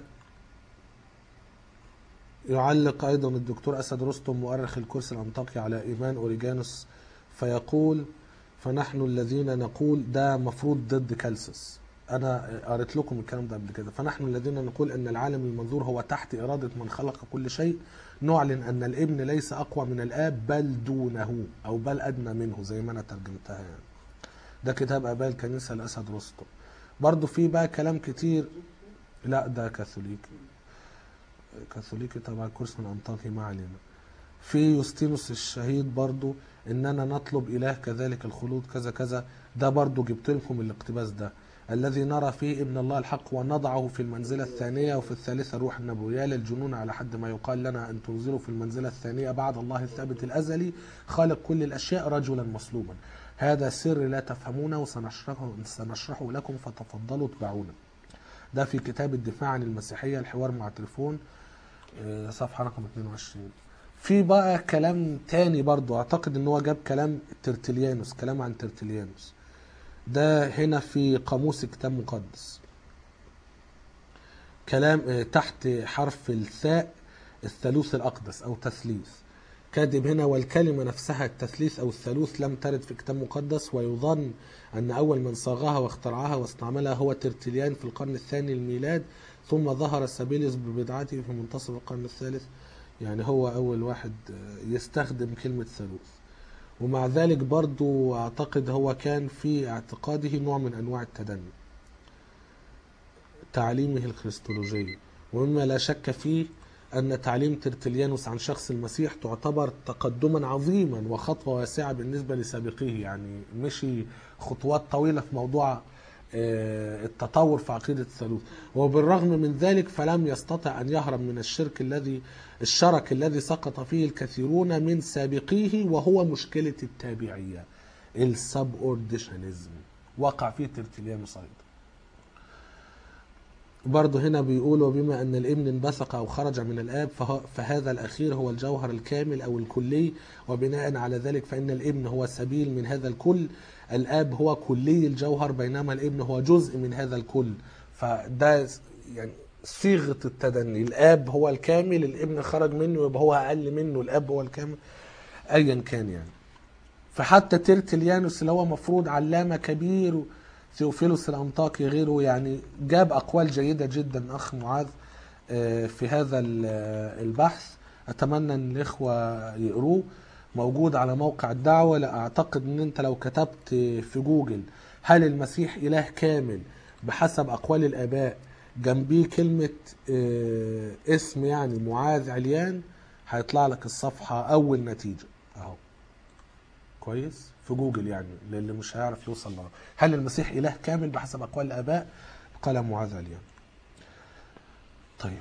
يعلق ايضا الدكتور اسد رستم مؤرخ الكرسي الانطاكي على ايمان اوريجانوس فيقول فنحن الذين نقول ده مفروض ضد كالسس انا قريت لكم الكلام ده قبل كده فنحن الذين نقول ان العالم المنظور هو تحت اراده من خلق كل شيء نعلن ان الابن ليس اقوى من الاب بل دونه او بل ادنى منه زي ما انا ترجمتها يعني ده كتاب اباء الكنيسه الاسد رستم برضو في بقى كلام كتير لا ده كاثوليكي كاثوليكي تبع الكورس من انطاكي ما علينا في يوستينوس الشهيد برضو اننا نطلب اله كذلك الخلود كذا كذا ده برضو جبت لكم الاقتباس ده الذي نرى فيه ابن الله الحق ونضعه في المنزلة الثانية وفي الثالثة روح النبوية للجنون على حد ما يقال لنا أن تنزلوا في المنزلة الثانية بعد الله الثابت الأزلي خالق كل الأشياء رجلا مصلوبا هذا سر لا تفهمونه سنشرحه, سنشرحه لكم فتفضلوا اتبعونا ده في كتاب الدفاع عن المسيحية الحوار مع تليفون آه، صفحة رقم 22 في بقى كلام تاني برضو اعتقد ان هو جاب كلام ترتليانوس كلام عن ترتليانوس ده هنا في قاموس كتاب مقدس كلام آه، تحت حرف الثاء الثالوث الأقدس أو تثليث كاتب هنا والكلمة نفسها التثليث أو الثالوث لم ترد في كتاب مقدس ويظن أن أول من صاغها واخترعها واستعملها هو ترتليان في القرن الثاني الميلاد ثم ظهر سابيليوس ببدعته في منتصف القرن الثالث يعني هو أول واحد يستخدم كلمة ثالوث ومع ذلك برضو أعتقد هو كان في اعتقاده نوع من أنواع التدني تعليمه الكريستولوجي ومما لا شك فيه أن تعليم ترتليانوس عن شخص المسيح تعتبر تقدما عظيما وخطوة واسعة بالنسبة لسابقيه يعني مشي خطوات طويلة في موضوع آه، التطور في عقيدة الثالوث وبالرغم من ذلك فلم يستطع أن يهرب من الشرك الذي الشرك الذي سقط فيه الكثيرون من سابقيه وهو مشكلة التابعية السبورديشنزم وقع فيه ترتليانوس أيضا برضه هنا بيقولوا بما أن الابن انبثق أو خرج من الآب فه- فهذا الأخير هو الجوهر الكامل أو الكلي وبناء على ذلك فإن الابن هو سبيل من هذا الكل الآب هو كلي الجوهر بينما الابن هو جزء من هذا الكل فده يعني صيغة التدني الآب هو الكامل الابن خرج منه يبقى هو أقل منه الآب هو الكامل أيا كان يعني فحتى تيرتليانوس اللي هو مفروض علامة كبير ثيوفيلوس الأنطاكي غيره يعني جاب أقوال جيدة جدا أخ معاذ آه، في هذا ال- آه، البحث أتمنى أن الإخوة يقروه موجود على موقع الدعوة لا أعتقد أن أنت لو كتبت في جوجل هل المسيح إله كامل بحسب أقوال الآباء جنبيه كلمة آه، اسم يعني معاذ عليان هيطلع لك الصفحة أول نتيجة أهو كويس في جوجل يعني للي مش هيعرف يوصل لها هل المسيح اله كامل بحسب اقوال الاباء قال معاذ عليان طيب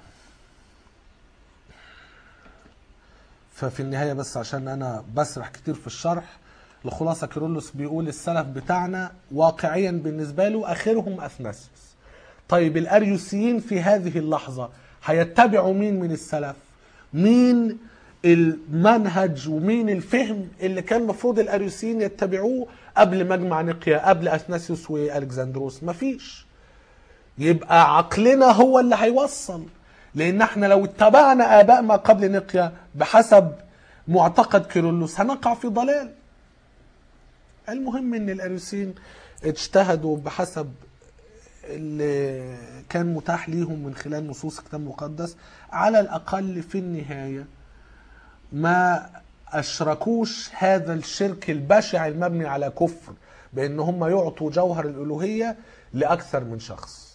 ففي النهايه بس عشان انا بسرح كتير في الشرح الخلاصه كيرلس بيقول السلف بتاعنا واقعيا بالنسبه له اخرهم اثناسيوس طيب الاريوسيين في هذه اللحظه هيتبعوا مين من السلف مين المنهج ومين الفهم اللي كان المفروض الاريوسيين يتبعوه قبل مجمع نقيا قبل اثناسيوس والكسندروس مفيش يبقى عقلنا هو اللي هيوصل لان احنا لو اتبعنا اباء ما قبل نقيا بحسب معتقد كيرلس هنقع في ضلال المهم ان الاريوسيين اجتهدوا بحسب اللي كان متاح ليهم من خلال نصوص الكتاب المقدس على الاقل في النهايه ما اشركوش هذا الشرك البشع المبني على كفر بان هم يعطوا جوهر الالوهيه لاكثر من شخص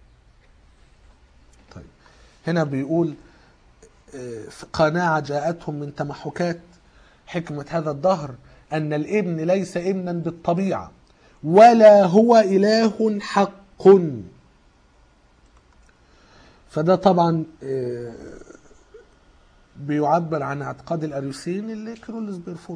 طيب هنا بيقول آه، قناعه جاءتهم من تمحكات حكمه هذا الدهر ان الابن ليس ابنا بالطبيعه ولا هو اله حق فده طبعا آه، بيعبر عن اعتقاد الاريوسيين اللي كيرلس بيرفضه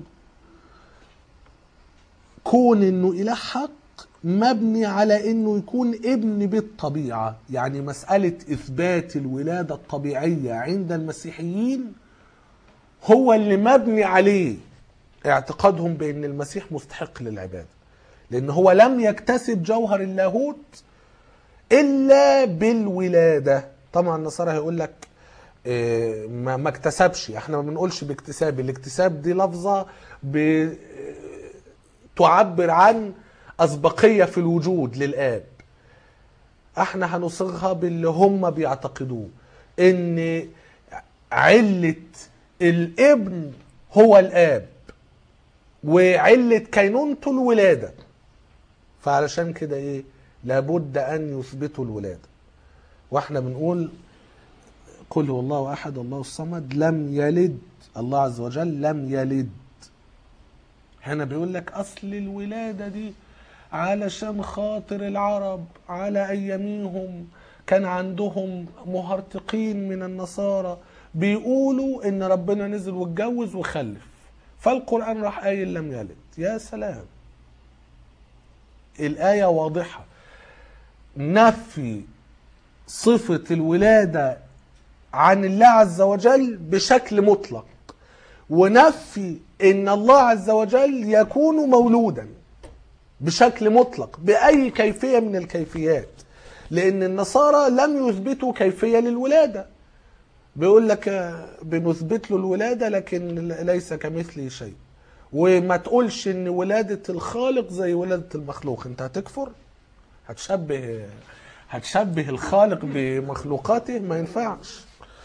كون انه اله حق مبني على انه يكون ابن بالطبيعه يعني مساله اثبات الولاده الطبيعيه عند المسيحيين هو اللي مبني عليه اعتقادهم بان المسيح مستحق للعباده لان هو لم يكتسب جوهر اللاهوت الا بالولاده طبعا النصارى هيقول لك إيه، ما ما اكتسبش احنا ما بنقولش باكتساب الاكتساب دي لفظه ب- تعبر عن اسبقيه في الوجود للاب احنا هنصيغها باللي هم بيعتقدوه ان عله الابن هو الاب وعله كينونته الولاده فعلشان كده ايه لابد ان يثبتوا الولاده واحنا بنقول قل هو الله احد الله الصمد لم يلد الله عز وجل لم يلد هنا بيقول لك اصل الولاده دي علشان خاطر العرب على اياميهم كان عندهم مهرطقين من النصارى بيقولوا ان ربنا نزل واتجوز وخلف فالقران راح قايل لم يلد يا سلام الايه واضحه نفي صفه الولاده عن الله عز وجل بشكل مطلق ونفي ان الله عز وجل يكون مولودا بشكل مطلق باي كيفيه من الكيفيات لان النصارى لم يثبتوا كيفيه للولاده بيقول لك آه، بنثبت له الولادة لكن ليس كمثله شيء وما تقولش ان ولادة الخالق زي ولادة المخلوق انت هتكفر هتشبه هتشبه الخالق بمخلوقاته ما ينفعش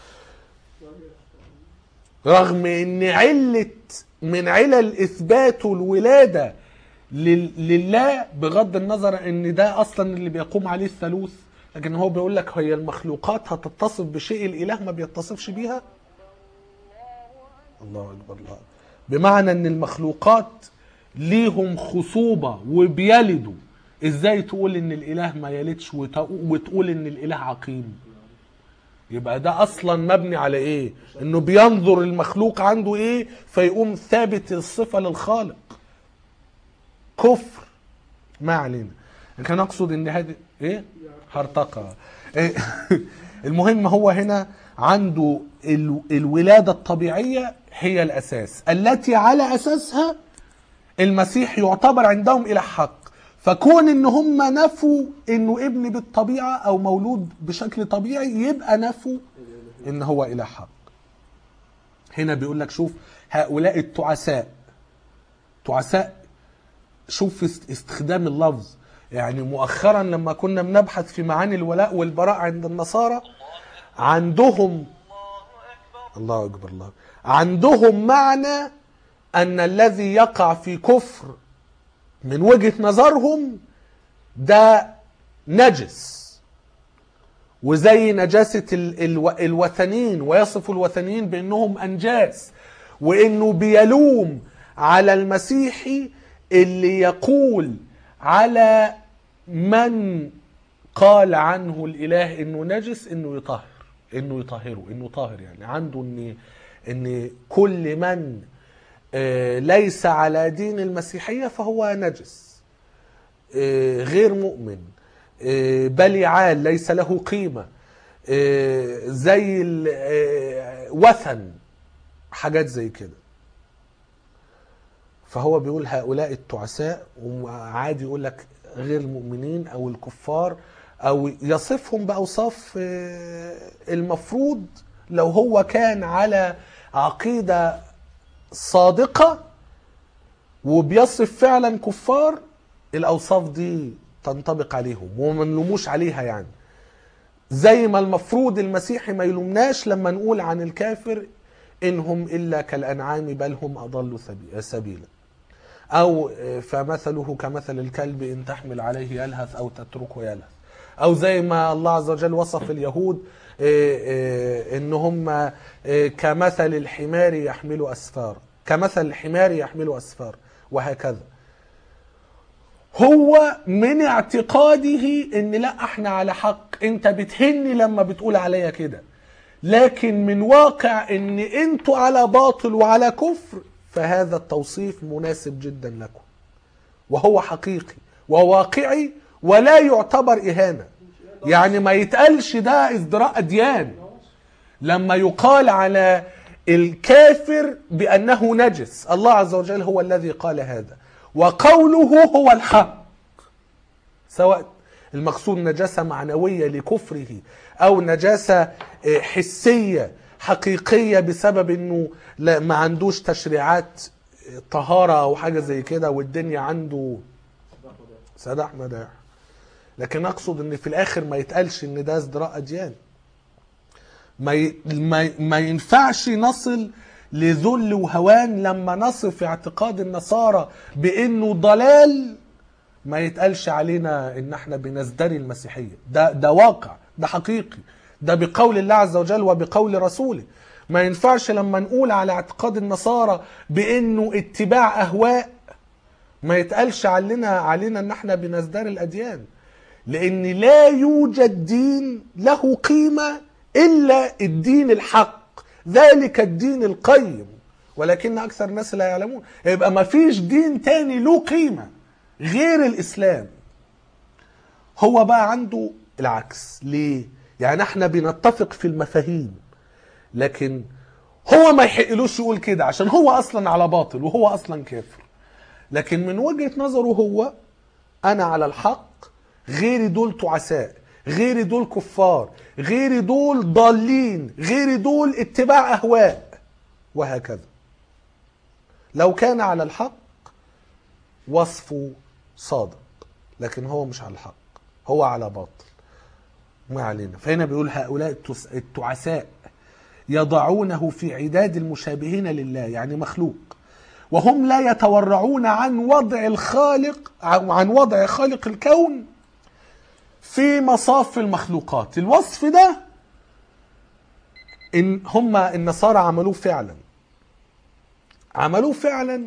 رغم ان علة من علل اثبات الولادة لل- لله بغض النظر ان ده اصلا اللي بيقوم عليه الثالوث لكن هو بيقول لك هي المخلوقات هتتصف بشيء الاله ما بيتصفش بيها الله اكبر الله بمعنى ان المخلوقات ليهم خصوبة وبيلدوا ازاي تقول ان الاله ما يلدش وت- وتقول ان الاله عقيم يبقى ده اصلا مبني على ايه انه بينظر المخلوق عنده ايه فيقوم ثابت الصفة للخالق كفر ما علينا لكن اقصد ان هذه ايه هرطقة إيه؟ المهم هو هنا عنده ال- الولادة الطبيعية هي الاساس التي على اساسها المسيح يعتبر عندهم الى حق فكون ان هم نفوا انه ابن بالطبيعه او مولود بشكل طبيعي يبقى نفوا ان هو الى حق هنا بيقول لك شوف هؤلاء التعساء تعساء شوف است- استخدام اللفظ يعني مؤخرا لما كنا بنبحث في معاني الولاء والبراء عند النصارى عندهم الله اكبر الله عندهم معنى ان الذي يقع في كفر من وجهة نظرهم ده نجس وزي نجاسة ال- الو- الوثنين ويصف الوثنيين بأنهم أنجاس وأنه بيلوم على المسيحي اللي يقول على من قال عنه الإله أنه نجس أنه يطهر أنه يطهره أنه طاهر يعني عنده أن أن كل من آه، ليس على دين المسيحية فهو نجس آه، غير مؤمن آه، بلعال ليس له قيمة آه، زي ال- آه، وثن حاجات زي كده فهو بيقول هؤلاء التعساء وعادي يقول لك غير المؤمنين او الكفار او يصفهم باوصاف آه، المفروض لو هو كان على عقيده صادقه وبيصف فعلا كفار الاوصاف دي تنطبق عليهم وما نلوموش عليها يعني زي ما المفروض المسيحي ما يلومناش لما نقول عن الكافر انهم الا كالانعام بل هم اضل سبي- سبيلا او فمثله كمثل الكلب ان تحمل عليه يلهث او تتركه يلهث او زي ما الله عز وجل وصف اليهود إيه، إيه، ان هم إيه، كمثل الحمار يحمل اسفار كمثل الحمار يحمل اسفار وهكذا هو من اعتقاده ان لا احنا على حق انت بتهني لما بتقول عليا كده لكن من واقع ان انتوا على باطل وعلى كفر فهذا التوصيف مناسب جدا لكم وهو حقيقي وواقعي ولا يعتبر اهانه يعني ما يتقالش ده ازدراء اديان لما يقال على الكافر بانه نجس الله عز وجل هو الذي قال هذا وقوله هو الحق سواء المقصود نجاسة معنوية لكفره أو نجاسة آه، حسية حقيقية بسبب أنه لا ما عندوش تشريعات آه، طهارة أو حاجة زي كده والدنيا عنده سداح مداح لكن أقصد أن في الآخر ما يتقالش أن ده ازدراء أديان ما ي... ما, ما ينفعش نصل لذل وهوان لما نصف اعتقاد النصارى بانه ضلال ما يتقالش علينا ان احنا بنزدري المسيحيه ده ده واقع ده حقيقي ده بقول الله عز وجل وبقول رسوله ما ينفعش لما نقول على اعتقاد النصارى بانه اتباع اهواء ما يتقالش علينا علينا ان احنا بنزدري الاديان لان لا يوجد دين له قيمه الا الدين الحق ذلك الدين القيم ولكن اكثر الناس لا يعلمون يبقى ما فيش دين تاني له قيمه غير الاسلام هو بقى عنده العكس ليه يعني احنا بنتفق في المفاهيم لكن هو ما يحقلوش يقول كده عشان هو اصلا على باطل وهو اصلا كافر لكن من وجهة نظره هو انا على الحق غيري دول تعساء غيري دول كفار غيري دول ضالين غيري دول اتباع اهواء وهكذا لو كان على الحق وصفه صادق لكن هو مش على الحق هو على باطل ما علينا فهنا بيقول هؤلاء التس- التعساء يضعونه في عداد المشابهين لله يعني مخلوق وهم لا يتورعون عن وضع الخالق عن وضع خالق الكون في مصاف المخلوقات الوصف ده ان هم النصارى عملوه فعلا عملوه فعلا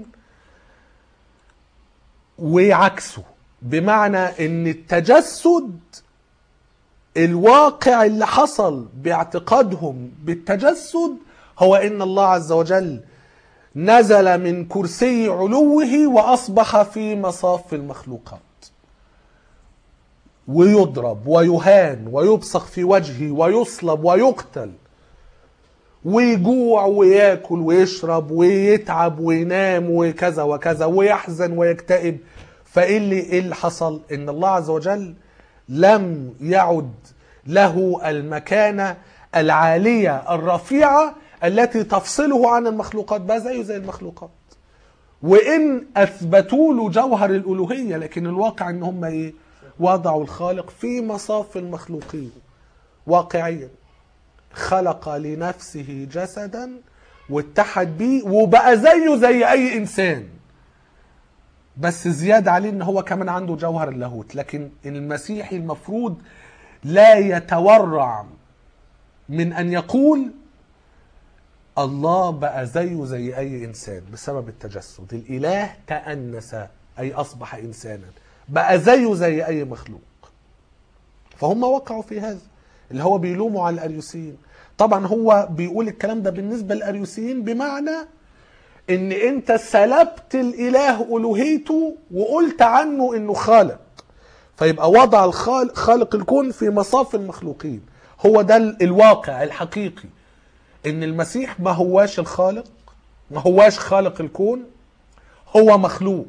وعكسه بمعنى ان التجسد الواقع اللي حصل باعتقادهم بالتجسد هو ان الله عز وجل نزل من كرسي علوه واصبح في مصاف المخلوقات ويضرب ويهان ويبصق في وجهه ويصلب ويقتل ويجوع وياكل ويشرب ويتعب وينام وكذا وكذا ويحزن ويكتئب فايه اللي ايه اللي حصل ان الله عز وجل لم يعد له المكانه العاليه الرفيعه التي تفصله عن المخلوقات بقى زيه زي المخلوقات وان اثبتوا له جوهر الالوهيه لكن الواقع ان هم ايه وضعوا الخالق في مصاف المخلوقين واقعيا خلق لنفسه جسدا واتحد بيه وبقى زيه زي اي انسان بس زيادة عليه ان هو كمان عنده جوهر اللاهوت لكن المسيحي المفروض لا يتورع من ان يقول الله بقى زيه زي اي انسان بسبب التجسد الاله تأنس اي اصبح انسانا بقى زيه زي اي مخلوق فهم وقعوا في هذا اللي هو بيلوموا على الاريوسيين طبعا هو بيقول الكلام ده بالنسبه للاريوسيين بمعنى ان انت سلبت الاله الوهيته وقلت عنه انه خالق فيبقى وضع الخالق خالق الكون في مصاف المخلوقين هو ده ال- الواقع الحقيقي ان المسيح ما هواش الخالق ما هواش خالق الكون هو مخلوق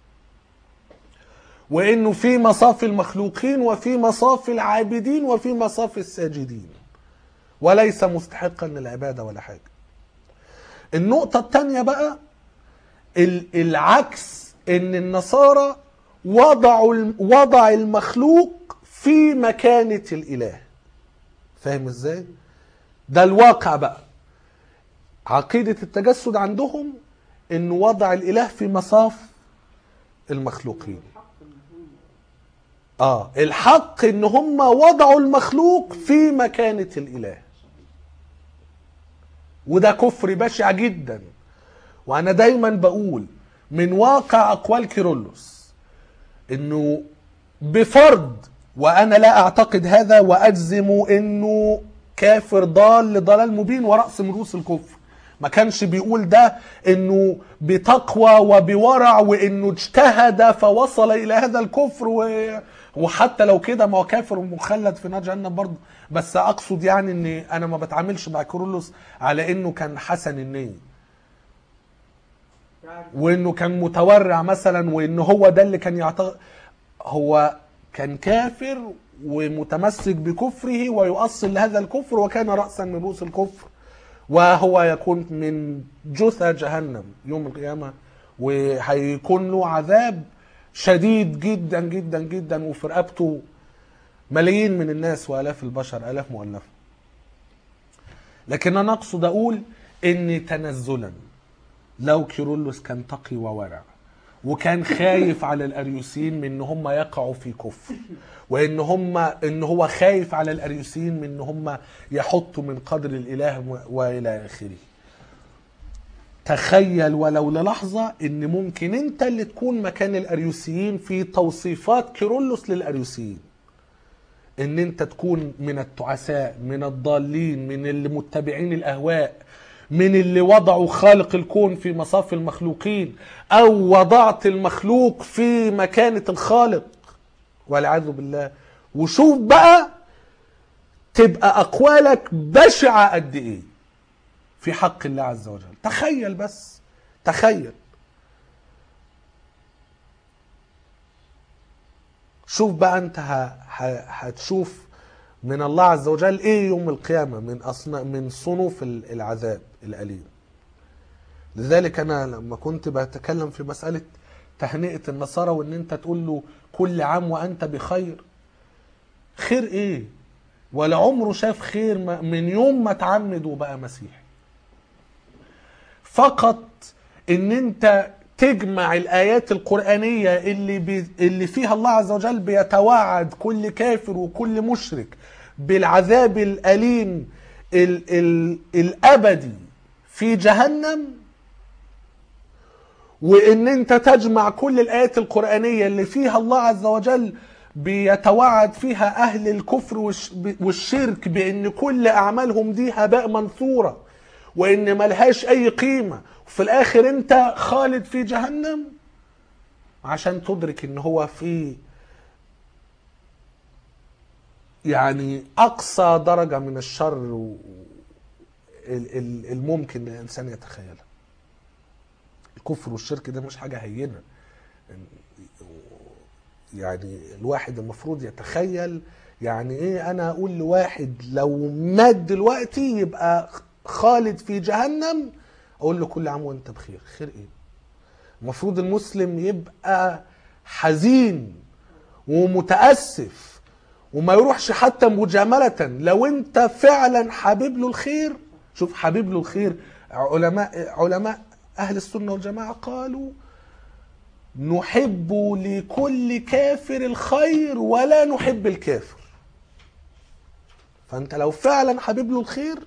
وانه في مصاف المخلوقين وفي مصاف العابدين وفي مصاف الساجدين وليس مستحقا للعباده ولا حاجه النقطه الثانيه بقى ال- العكس ان النصارى وضعوا الم- وضع المخلوق في مكانه الاله فاهم ازاي ده الواقع بقى عقيده التجسد عندهم ان وضع الاله في مصاف المخلوقين اه الحق ان هم وضعوا المخلوق في مكانة الاله وده كفر بشع جدا وانا دايما بقول من واقع اقوال كيرلس انه بفرض وانا لا اعتقد هذا واجزم انه كافر ضال لضلال مبين ورأس من رؤوس الكفر ما كانش بيقول ده انه بتقوى وبورع وانه اجتهد فوصل الى هذا الكفر و... وحتى لو كده ما هو كافر ومخلد في نار جهنم برضه بس اقصد يعني ان انا ما بتعاملش مع كيرلس على انه كان حسن النيه وانه كان متورع مثلا وانه هو ده اللي كان يعتقد هو كان كافر ومتمسك بكفره ويؤصل لهذا الكفر وكان رأسا من رؤوس الكفر وهو يكون من جثى جهنم يوم القيامة وهيكون له عذاب شديد جدا جدا جدا وفي رقبته ملايين من الناس والاف البشر الاف مؤلفه لكن انا اقصد اقول ان تنزلا لو كيرلس كان تقي وورع وكان خايف على الاريوسيين من ان هم يقعوا في كفر وان هم ان هو خايف على الاريوسيين من ان هم يحطوا من قدر الاله و- والى اخره تخيل ولو للحظة ان ممكن انت اللي تكون مكان الاريوسيين في توصيفات كيرلس للاريوسيين ان انت تكون من التعساء من الضالين من اللي متبعين الاهواء من اللي وضعوا خالق الكون في مصاف المخلوقين او وضعت المخلوق في مكانة الخالق والعياذ بالله وشوف بقى تبقى اقوالك بشعة قد ايه في حق الله عز وجل تخيل بس تخيل شوف بقى انت ه... ه... هتشوف من الله عز وجل ايه يوم القيامة من أصنا من صنوف ال- العذاب الأليم لذلك انا لما كنت بتكلم في مسألة تهنئة النصارى وان انت تقول له كل عام وانت بخير خير ايه ولا عمره شاف خير ما- من يوم ما اتعمد وبقى مسيحي فقط ان انت تجمع الايات القرانيه اللي بي اللي فيها الله عز وجل بيتوعد كل كافر وكل مشرك بالعذاب الاليم ال ال الابدي في جهنم وان انت تجمع كل الايات القرانيه اللي فيها الله عز وجل بيتوعد فيها اهل الكفر والش- والشرك بان كل اعمالهم دي هباء منثوره وان ملهاش اي قيمه وفي الاخر انت خالد في جهنم عشان تدرك ان هو في يعني اقصى درجه من الشر و- ال- ال- الممكن الانسان يتخيلها الكفر والشرك ده مش حاجه هينه يعني الواحد المفروض يتخيل يعني ايه انا اقول لواحد لو مات دلوقتي يبقى خالد في جهنم اقول له كل عام وانت بخير خير ايه المفروض المسلم يبقى حزين ومتاسف وما يروحش حتى مجاملة لو انت فعلا حابب له الخير شوف حابب له الخير علماء علماء اهل السنة والجماعة قالوا نحب لكل كافر الخير ولا نحب الكافر فانت لو فعلا حابب له الخير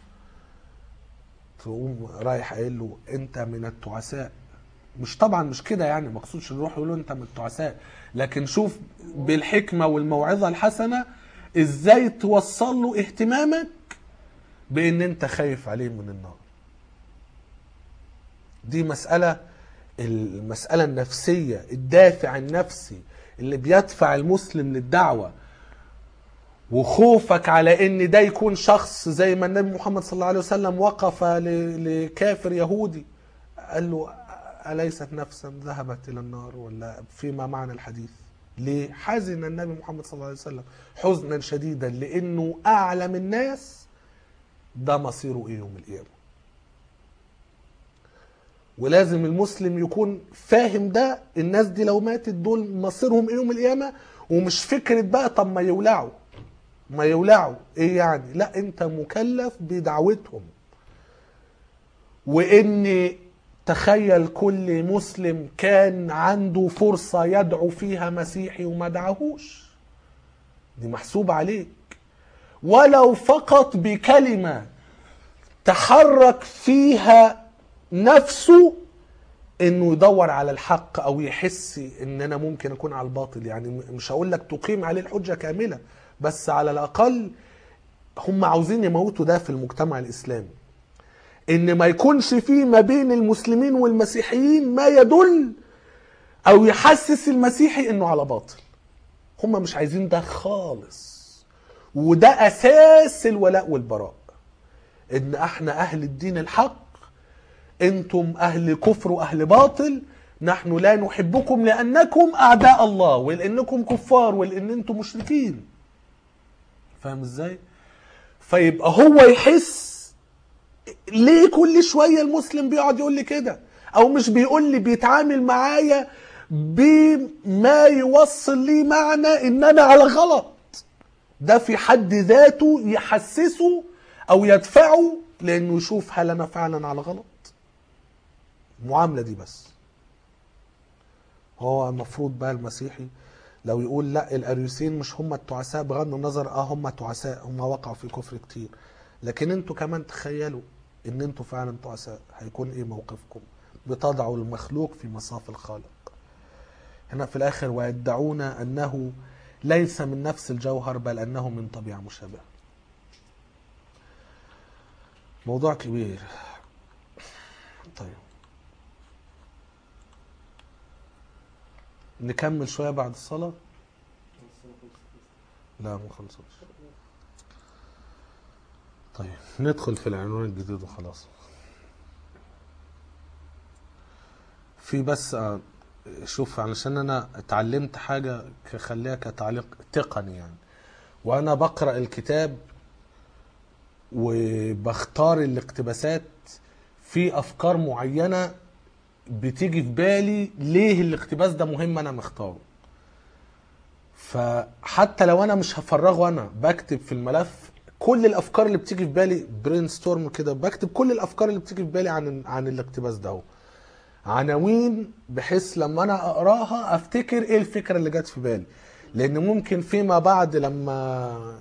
تقوم رايح قايل له انت من التعساء مش طبعا مش كده يعني ما اقصدش نروح يقول له انت من التعساء لكن شوف بالحكمه والموعظه الحسنه ازاي توصل له اهتمامك بان انت خايف عليه من النار دي مساله المساله النفسيه الدافع النفسي اللي بيدفع المسلم للدعوه وخوفك على ان ده يكون شخص زي ما النبي محمد صلى الله عليه وسلم وقف ل- لكافر يهودي قال له أليست نفسا ذهبت إلى النار ولا فيما معنى الحديث ليه حزن النبي محمد صلى الله عليه وسلم حزنا شديدا لأنه أعلم الناس ده مصيره إيه يوم القيامة ولازم المسلم يكون فاهم ده الناس دي لو ماتت دول مصيرهم ايه يوم القيامه ومش فكره بقى طب ما يولعوا ما يولعوا ايه يعني لا انت مكلف بدعوتهم وان تخيل كل مسلم كان عنده فرصه يدعو فيها مسيحي وما دعاهوش دي محسوبه عليك ولو فقط بكلمه تحرك فيها نفسه انه يدور على الحق او يحس ان انا ممكن اكون على الباطل يعني مش هقول لك تقيم عليه الحجه كامله بس على الاقل هم عاوزين يموتوا ده في المجتمع الاسلامي ان ما يكونش فيه ما بين المسلمين والمسيحيين ما يدل او يحسس المسيحي انه على باطل هم مش عايزين ده خالص وده اساس الولاء والبراء ان احنا اهل الدين الحق انتم اهل كفر واهل باطل نحن لا نحبكم لانكم اعداء الله ولانكم كفار ولان انتم مشركين فاهم ازاي فيبقى هو يحس ليه كل شويه المسلم بيقعد يقول لي كده او مش بيقول لي بيتعامل معايا بما يوصل لي معنى ان انا على غلط ده في حد ذاته يحسسه او يدفعه لانه يشوف هل انا فعلا على غلط المعامله دي بس هو المفروض بقى المسيحي لو يقول لا الاريوسيين مش هم التعساء بغض النظر اه هم تعساء هم وقعوا في كفر كتير لكن انتوا كمان تخيلوا ان انتوا فعلا تعساء هيكون ايه موقفكم بتضعوا المخلوق في مصاف الخالق هنا في الاخر ويدعون انه ليس من نفس الجوهر بل انه من طبيعه مشابهه موضوع كبير طيب نكمل شوية بعد الصلاة لا ما خلصش طيب ندخل في العنوان الجديد وخلاص في بس آه، شوف علشان انا اتعلمت حاجة خليها كتعليق تقني يعني وانا بقرا الكتاب وبختار الاقتباسات في افكار معينه بتيجي في بالي ليه الاقتباس ده مهم انا مختاره فحتى لو انا مش هفرغه انا بكتب في الملف كل الافكار اللي بتيجي في بالي برين ستورم كده بكتب كل الافكار اللي بتيجي في بالي عن عن الاقتباس ده هو. عناوين بحيث لما انا اقراها افتكر ايه الفكره اللي جت في بالي لان ممكن فيما بعد لما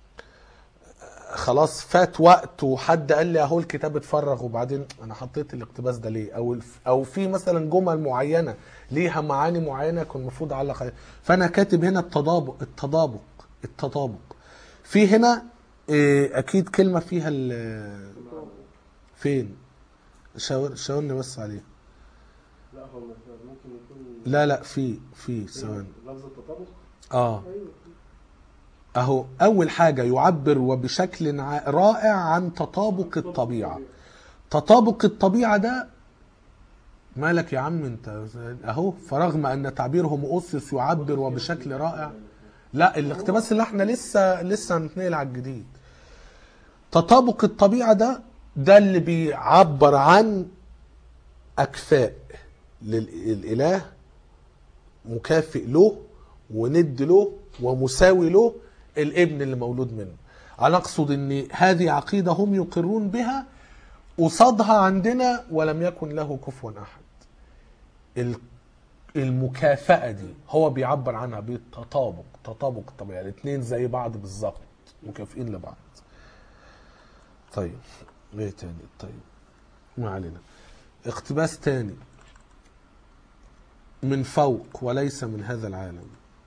خلاص فات وقت وحد قال لي اهو الكتاب اتفرغ وبعدين انا حطيت الاقتباس ده ليه او الف- او في مثلا جمل معينه ليها معاني معينه كان المفروض اعلق عليها فانا كاتب هنا التطابق التطابق التطابق في هنا إيه، اكيد كلمه فيها ال- فين شاور شاورني بس عليه لا هو ممكن يكون لا لا في في ثواني لفظ التطابق اه اهو اول حاجه يعبر وبشكل ع- رائع عن تطابق الطبيعه تطابق الطبيعه ده مالك يا عم انت اهو فرغم ان تعبيرهم اوسس يعبر وبشكل رائع لا الاقتباس اللي احنا لسه لسه هنتنقل على الجديد تطابق الطبيعه ده ده اللي بيعبر عن اكفاء للاله مكافئ له وند له ومساوي له الابن اللي مولود منه انا اقصد ان هذه عقيده هم يقرون بها قصادها عندنا ولم يكن له كفوا احد ال- المكافأة دي هو بيعبر عنها بالتطابق تطابق الطبيعي الاثنين زي بعض بالظبط مكافئين لبعض طيب ايه تاني طيب ما علينا اقتباس تاني من فوق وليس من هذا العالم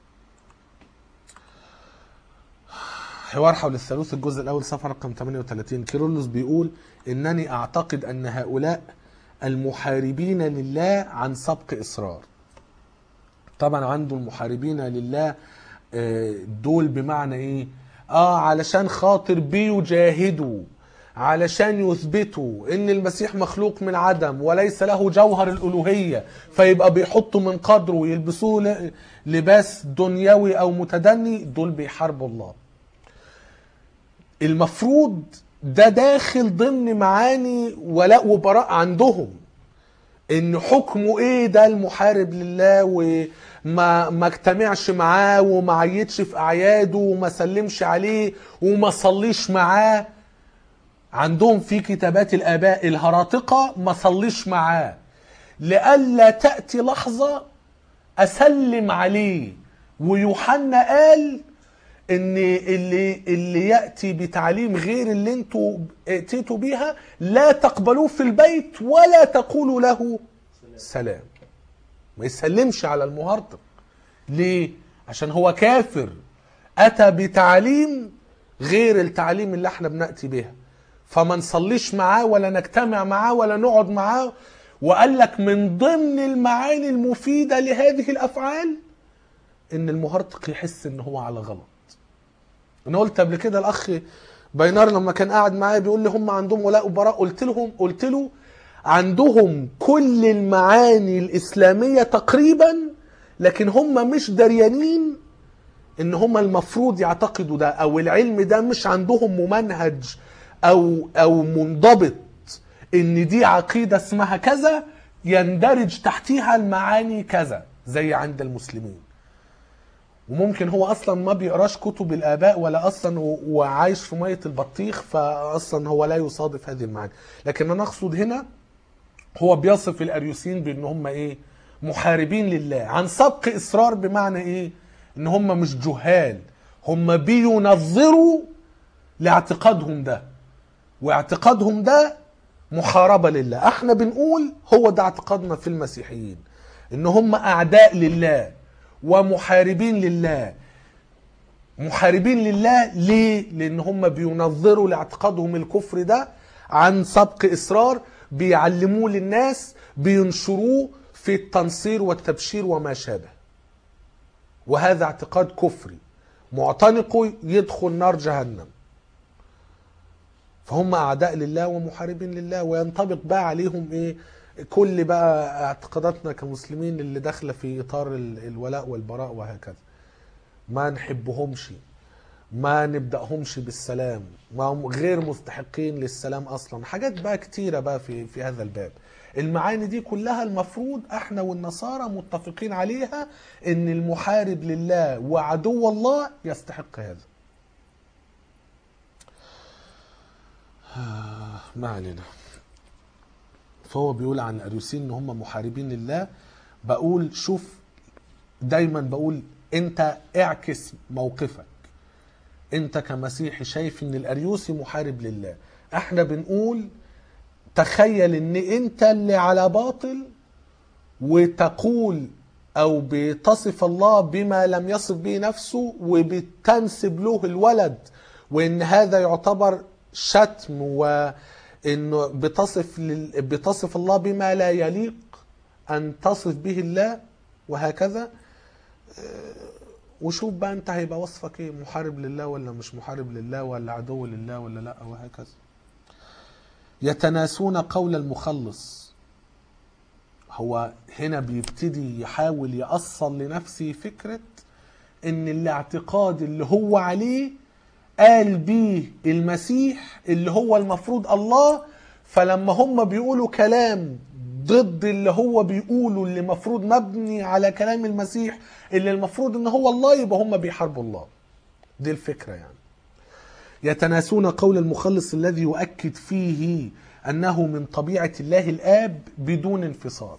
حوار حول الثالوث الجزء الاول صفحه رقم 38 كيرلس بيقول انني اعتقد ان هؤلاء المحاربين لله عن سبق اصرار طبعا عنده المحاربين لله آه، دول بمعنى ايه اه علشان خاطر بيجاهدوا علشان يثبتوا ان المسيح مخلوق من عدم وليس له جوهر الالوهيه فيبقى بيحطوا من قدره ويلبسوه ل- لباس دنيوي او متدني دول بيحاربوا الله المفروض ده داخل ضمن معاني ولاء وبراء عندهم ان حكمه ايه ده المحارب لله وما ما اجتمعش معاه وما عيدش في اعياده وما سلمش عليه وما صليش معاه عندهم في كتابات الاباء الهراطقه ما صليش معاه لئلا تاتي لحظه اسلم عليه ويوحنا قال ان اللي اللي ياتي بتعليم غير اللي انتوا اتيتوا بيها لا تقبلوه في البيت ولا تقولوا له سلام ما يسلمش على المهرطق ليه عشان هو كافر اتى بتعليم غير التعليم اللي احنا بناتي بها فما نصليش معاه ولا نجتمع معاه ولا نقعد معاه وقال لك من ضمن المعاني المفيده لهذه الافعال ان المهرطق يحس ان هو على غلط انا قلت قبل كده الاخ باينار لما كان قاعد معايا بيقول لي هم عندهم ولاء وبراء قلت لهم قلت له عندهم كل المعاني الاسلاميه تقريبا لكن هم مش دريانين ان هم المفروض يعتقدوا ده او العلم ده مش عندهم ممنهج او او منضبط ان دي عقيده اسمها كذا يندرج تحتيها المعاني كذا زي عند المسلمين وممكن هو اصلا ما بيقراش كتب الاباء ولا اصلا و- وعايش في ميه البطيخ فاصلا هو لا يصادف هذه المعاني لكن انا اقصد هنا هو بيصف الاريوسيين بان هم ايه محاربين لله عن سبق اصرار بمعنى ايه ان هم مش جهال هم بينظروا لاعتقادهم ده واعتقادهم ده محاربه لله احنا بنقول هو ده اعتقادنا في المسيحيين ان هم اعداء لله ومحاربين لله محاربين لله ليه لان هم بينظروا لاعتقادهم الكفر ده عن سبق اصرار بيعلموه للناس بينشروه في التنصير والتبشير وما شابه وهذا اعتقاد كفري معتنقه يدخل نار جهنم فهم اعداء لله ومحاربين لله وينطبق بقى عليهم ايه كل بقى اعتقاداتنا كمسلمين اللي داخله في اطار ال- الولاء والبراء وهكذا ما نحبهمش ما نبدأهمش بالسلام ما هم غير مستحقين للسلام أصلا حاجات بقى كتيرة بقى في, في هذا الباب المعاني دي كلها المفروض احنا والنصارى متفقين عليها ان المحارب لله وعدو الله يستحق هذا آه، ما علينا فهو بيقول عن الاريوسيين ان هم محاربين لله بقول شوف دايما بقول انت اعكس موقفك انت كمسيحي شايف ان الاريوسي محارب لله احنا بنقول تخيل ان انت اللي على باطل وتقول او بتصف الله بما لم يصف به نفسه وبتنسب له الولد وان هذا يعتبر شتم وانه بتصف لل... بتصف الله بما لا يليق ان تصف به الله وهكذا وشوف بقى انت هيبقى وصفك ايه محارب لله ولا مش محارب لله ولا عدو لله ولا لا وهكذا يتناسون قول المخلص هو هنا بيبتدي يحاول يأصل لنفسه فكرة ان الاعتقاد اللي هو عليه قال بيه المسيح اللي هو المفروض الله فلما هم بيقولوا كلام ضد اللي هو بيقوله اللي المفروض مبني على كلام المسيح اللي المفروض ان هو الله يبقى هم بيحاربوا الله دي الفكرة يعني يتناسون قول المخلص الذي يؤكد فيه انه من طبيعة الله الاب بدون انفصال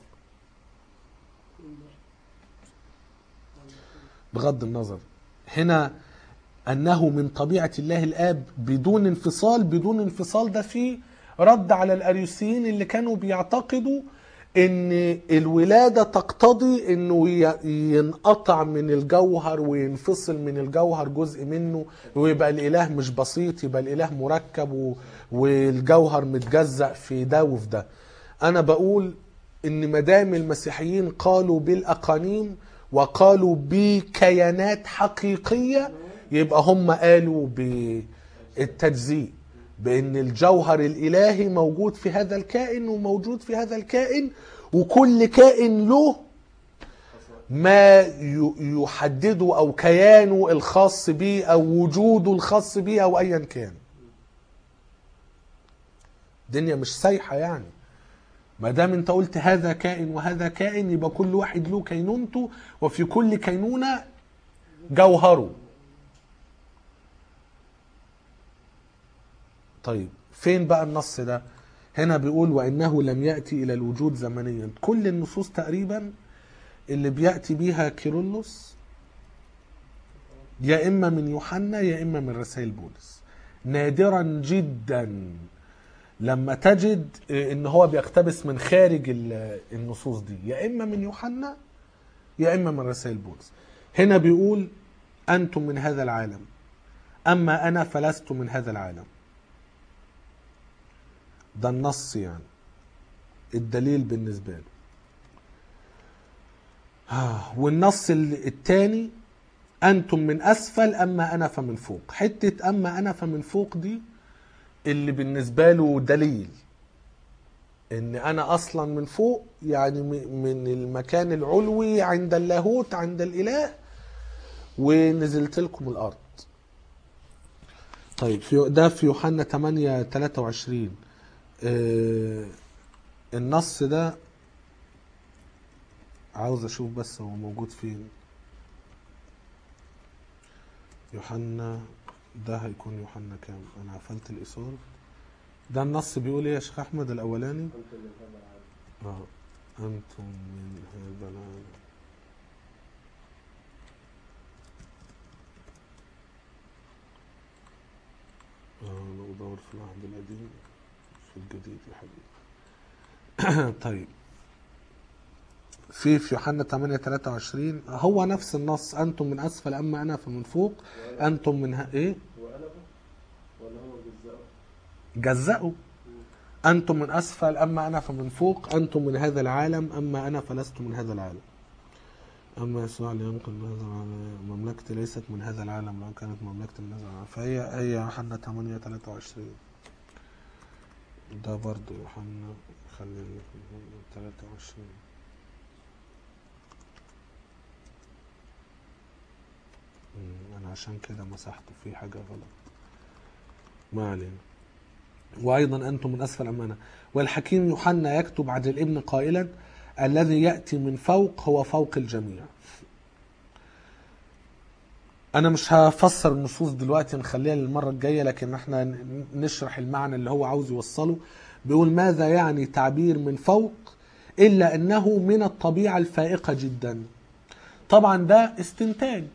بغض النظر هنا انه من طبيعة الله الاب بدون انفصال بدون انفصال ده فيه رد على الاريوسيين اللي كانوا بيعتقدوا ان الولادة تقتضي انه ي- ينقطع من الجوهر وينفصل من الجوهر جزء منه ويبقى الاله مش بسيط يبقى الاله مركب و- والجوهر متجزأ في ده وفي ده انا بقول ان مدام المسيحيين قالوا بالاقانيم وقالوا بكيانات حقيقية يبقى هم قالوا بالتجزيء بان الجوهر الالهي موجود في هذا الكائن وموجود في هذا الكائن وكل كائن له ما ي- يحدده او كيانه الخاص به او وجوده الخاص به او ايا كان الدنيا مش سايحه يعني ما دام انت قلت هذا كائن وهذا كائن يبقى كل واحد له كينونته وفي كل كينونه جوهره طيب فين بقى النص ده هنا بيقول وانه لم ياتي الى الوجود زمنيا كل النصوص تقريبا اللي بياتي بيها كيرلس يا اما من يوحنا يا اما من رسائل بولس نادرا جدا لما تجد ان هو بيقتبس من خارج ال- النصوص دي يا اما من يوحنا يا اما من رسائل بولس هنا بيقول انتم من هذا العالم اما انا فلست من هذا العالم ده النص يعني الدليل بالنسبه له آه، والنص ال- التاني انتم من اسفل اما انا فمن فوق حته اما انا فمن فوق دي اللي بالنسبه له دليل ان انا اصلا من فوق يعني م- من المكان العلوي عند اللاهوت عند الاله ونزلت لكم الارض طيب في ده في يوحنا 8 23 آه النص ده عاوز اشوف بس هو موجود فين يوحنا ده هيكون يوحنا كام انا قفلت الايصال ده النص بيقول ايه يا شيخ احمد الاولاني أنت من هذا العالم اه انتم من هذا العالم اه انا بدور في العهد القديم في الجديد يا حبيبي طيب في في يوحنا 8 23 هو نفس النص انتم من اسفل اما انا فمن فوق انتم من ه... ايه وقلبه ولا هو جزاءه؟ جزأوا أنتم من أسفل أما أنا فمن فوق أنتم من هذا العالم أما أنا فلست من هذا العالم أما يسوع لينقل من هذا العالم مملكتي ليست من هذا العالم لو كانت مملكتي من هذا العالم فهي هي يوحنا 8 23 ده برضه يوحنا خلينا 23 مم، انا عشان كده مسحته في حاجه غلط ما علينا وايضا انتم من اسفل امانه والحكيم يوحنا يكتب عن الابن قائلا الذي ياتي من فوق هو فوق الجميع انا مش هفسر النصوص دلوقتي نخليها للمره الجايه لكن احنا ن- نشرح المعنى اللي هو عاوز يوصله بيقول ماذا يعني تعبير من فوق الا انه من الطبيعه الفائقه جدا طبعا ده استنتاج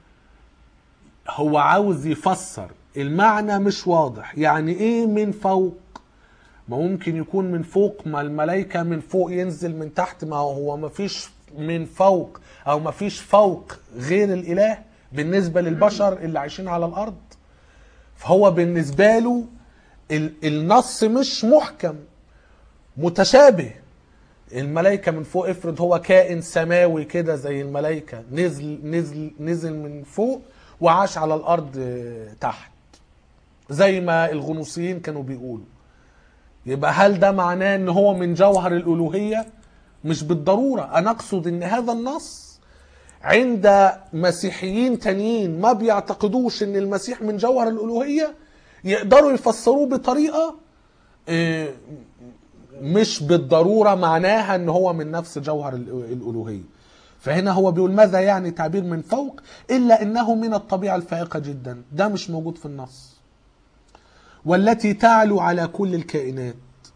هو عاوز يفسر المعنى مش واضح يعني ايه من فوق ما ممكن يكون من فوق ما الملائكة من فوق ينزل من تحت ما هو ما فيش من فوق او ما فيش فوق غير الاله بالنسبة للبشر اللي عايشين على الارض فهو بالنسبة له ال- النص مش محكم متشابه الملائكة من فوق افرض هو كائن سماوي كده زي الملائكة نزل نزل نزل من فوق وعاش على الأرض آه، تحت زي ما الغنوصيين كانوا بيقولوا يبقى هل ده معناه ان هو من جوهر الألوهية مش بالضرورة أنا أقصد ان هذا النص عند مسيحيين تانيين ما بيعتقدوش ان المسيح من جوهر الألوهية يقدروا يفسروه بطريقة آه، مش بالضرورة معناها ان هو من نفس جوهر ال- الألوهية فهنا هو بيقول ماذا يعني تعبير من فوق إلا إنه من الطبيعة الفائقة جدا ده مش موجود في النص والتي تعلو على كل الكائنات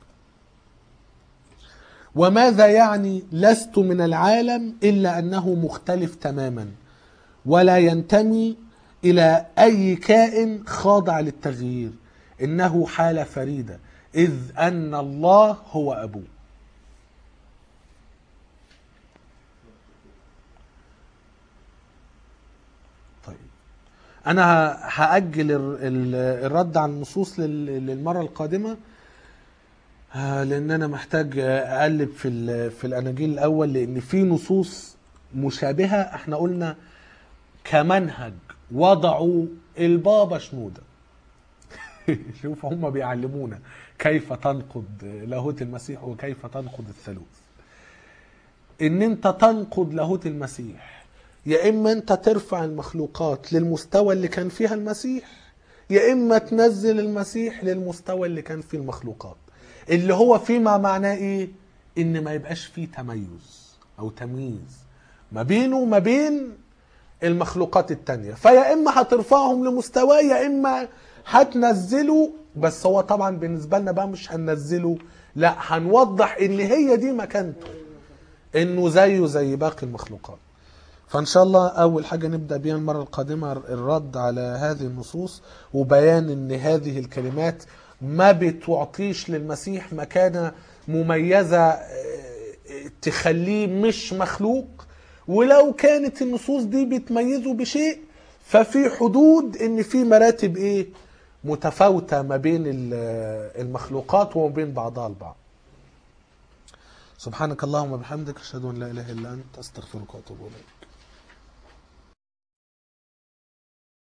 وماذا يعني لست من العالم إلا أنه مختلف تماما ولا ينتمي إلى أي كائن خاضع للتغيير إنه حالة فريدة إذ أن الله هو أبوه طيب أنا ه- هأجل ال- ال- الرد على النصوص لل- للمرة القادمة آه، لأن أنا محتاج آه، أقلب في ال- في الأناجيل الأول لأن في نصوص مشابهة احنا قلنا كمنهج وضعوا البابا شنودة شوف هم بيعلمونا كيف تنقض لاهوت المسيح وكيف تنقض الثالوث ان انت تنقض لاهوت المسيح يا اما انت ترفع المخلوقات للمستوى اللي كان فيها المسيح يا اما تنزل المسيح للمستوى اللي كان فيه المخلوقات اللي هو فيما معناه ايه ان ما يبقاش فيه تميز او تمييز ما بينه وما بين المخلوقات التانية فيا اما هترفعهم لمستواه يا اما هتنزله بس هو طبعا بالنسبة لنا بقى مش هننزله لا هنوضح ان هي دي مكانته انه زيه زي باقي المخلوقات فان شاء الله اول حاجه نبدا بيها المره القادمه الرد على هذه النصوص وبيان ان هذه الكلمات ما بتعطيش للمسيح مكانه مميزه آه، تخليه مش مخلوق ولو كانت النصوص دي بتميزه بشيء ففي حدود ان في مراتب ايه متفاوته ما بين ال- المخلوقات وما بين بعضها البعض سبحانك اللهم وبحمدك اشهد ان لا اله الا انت استغفرك واتوب اليك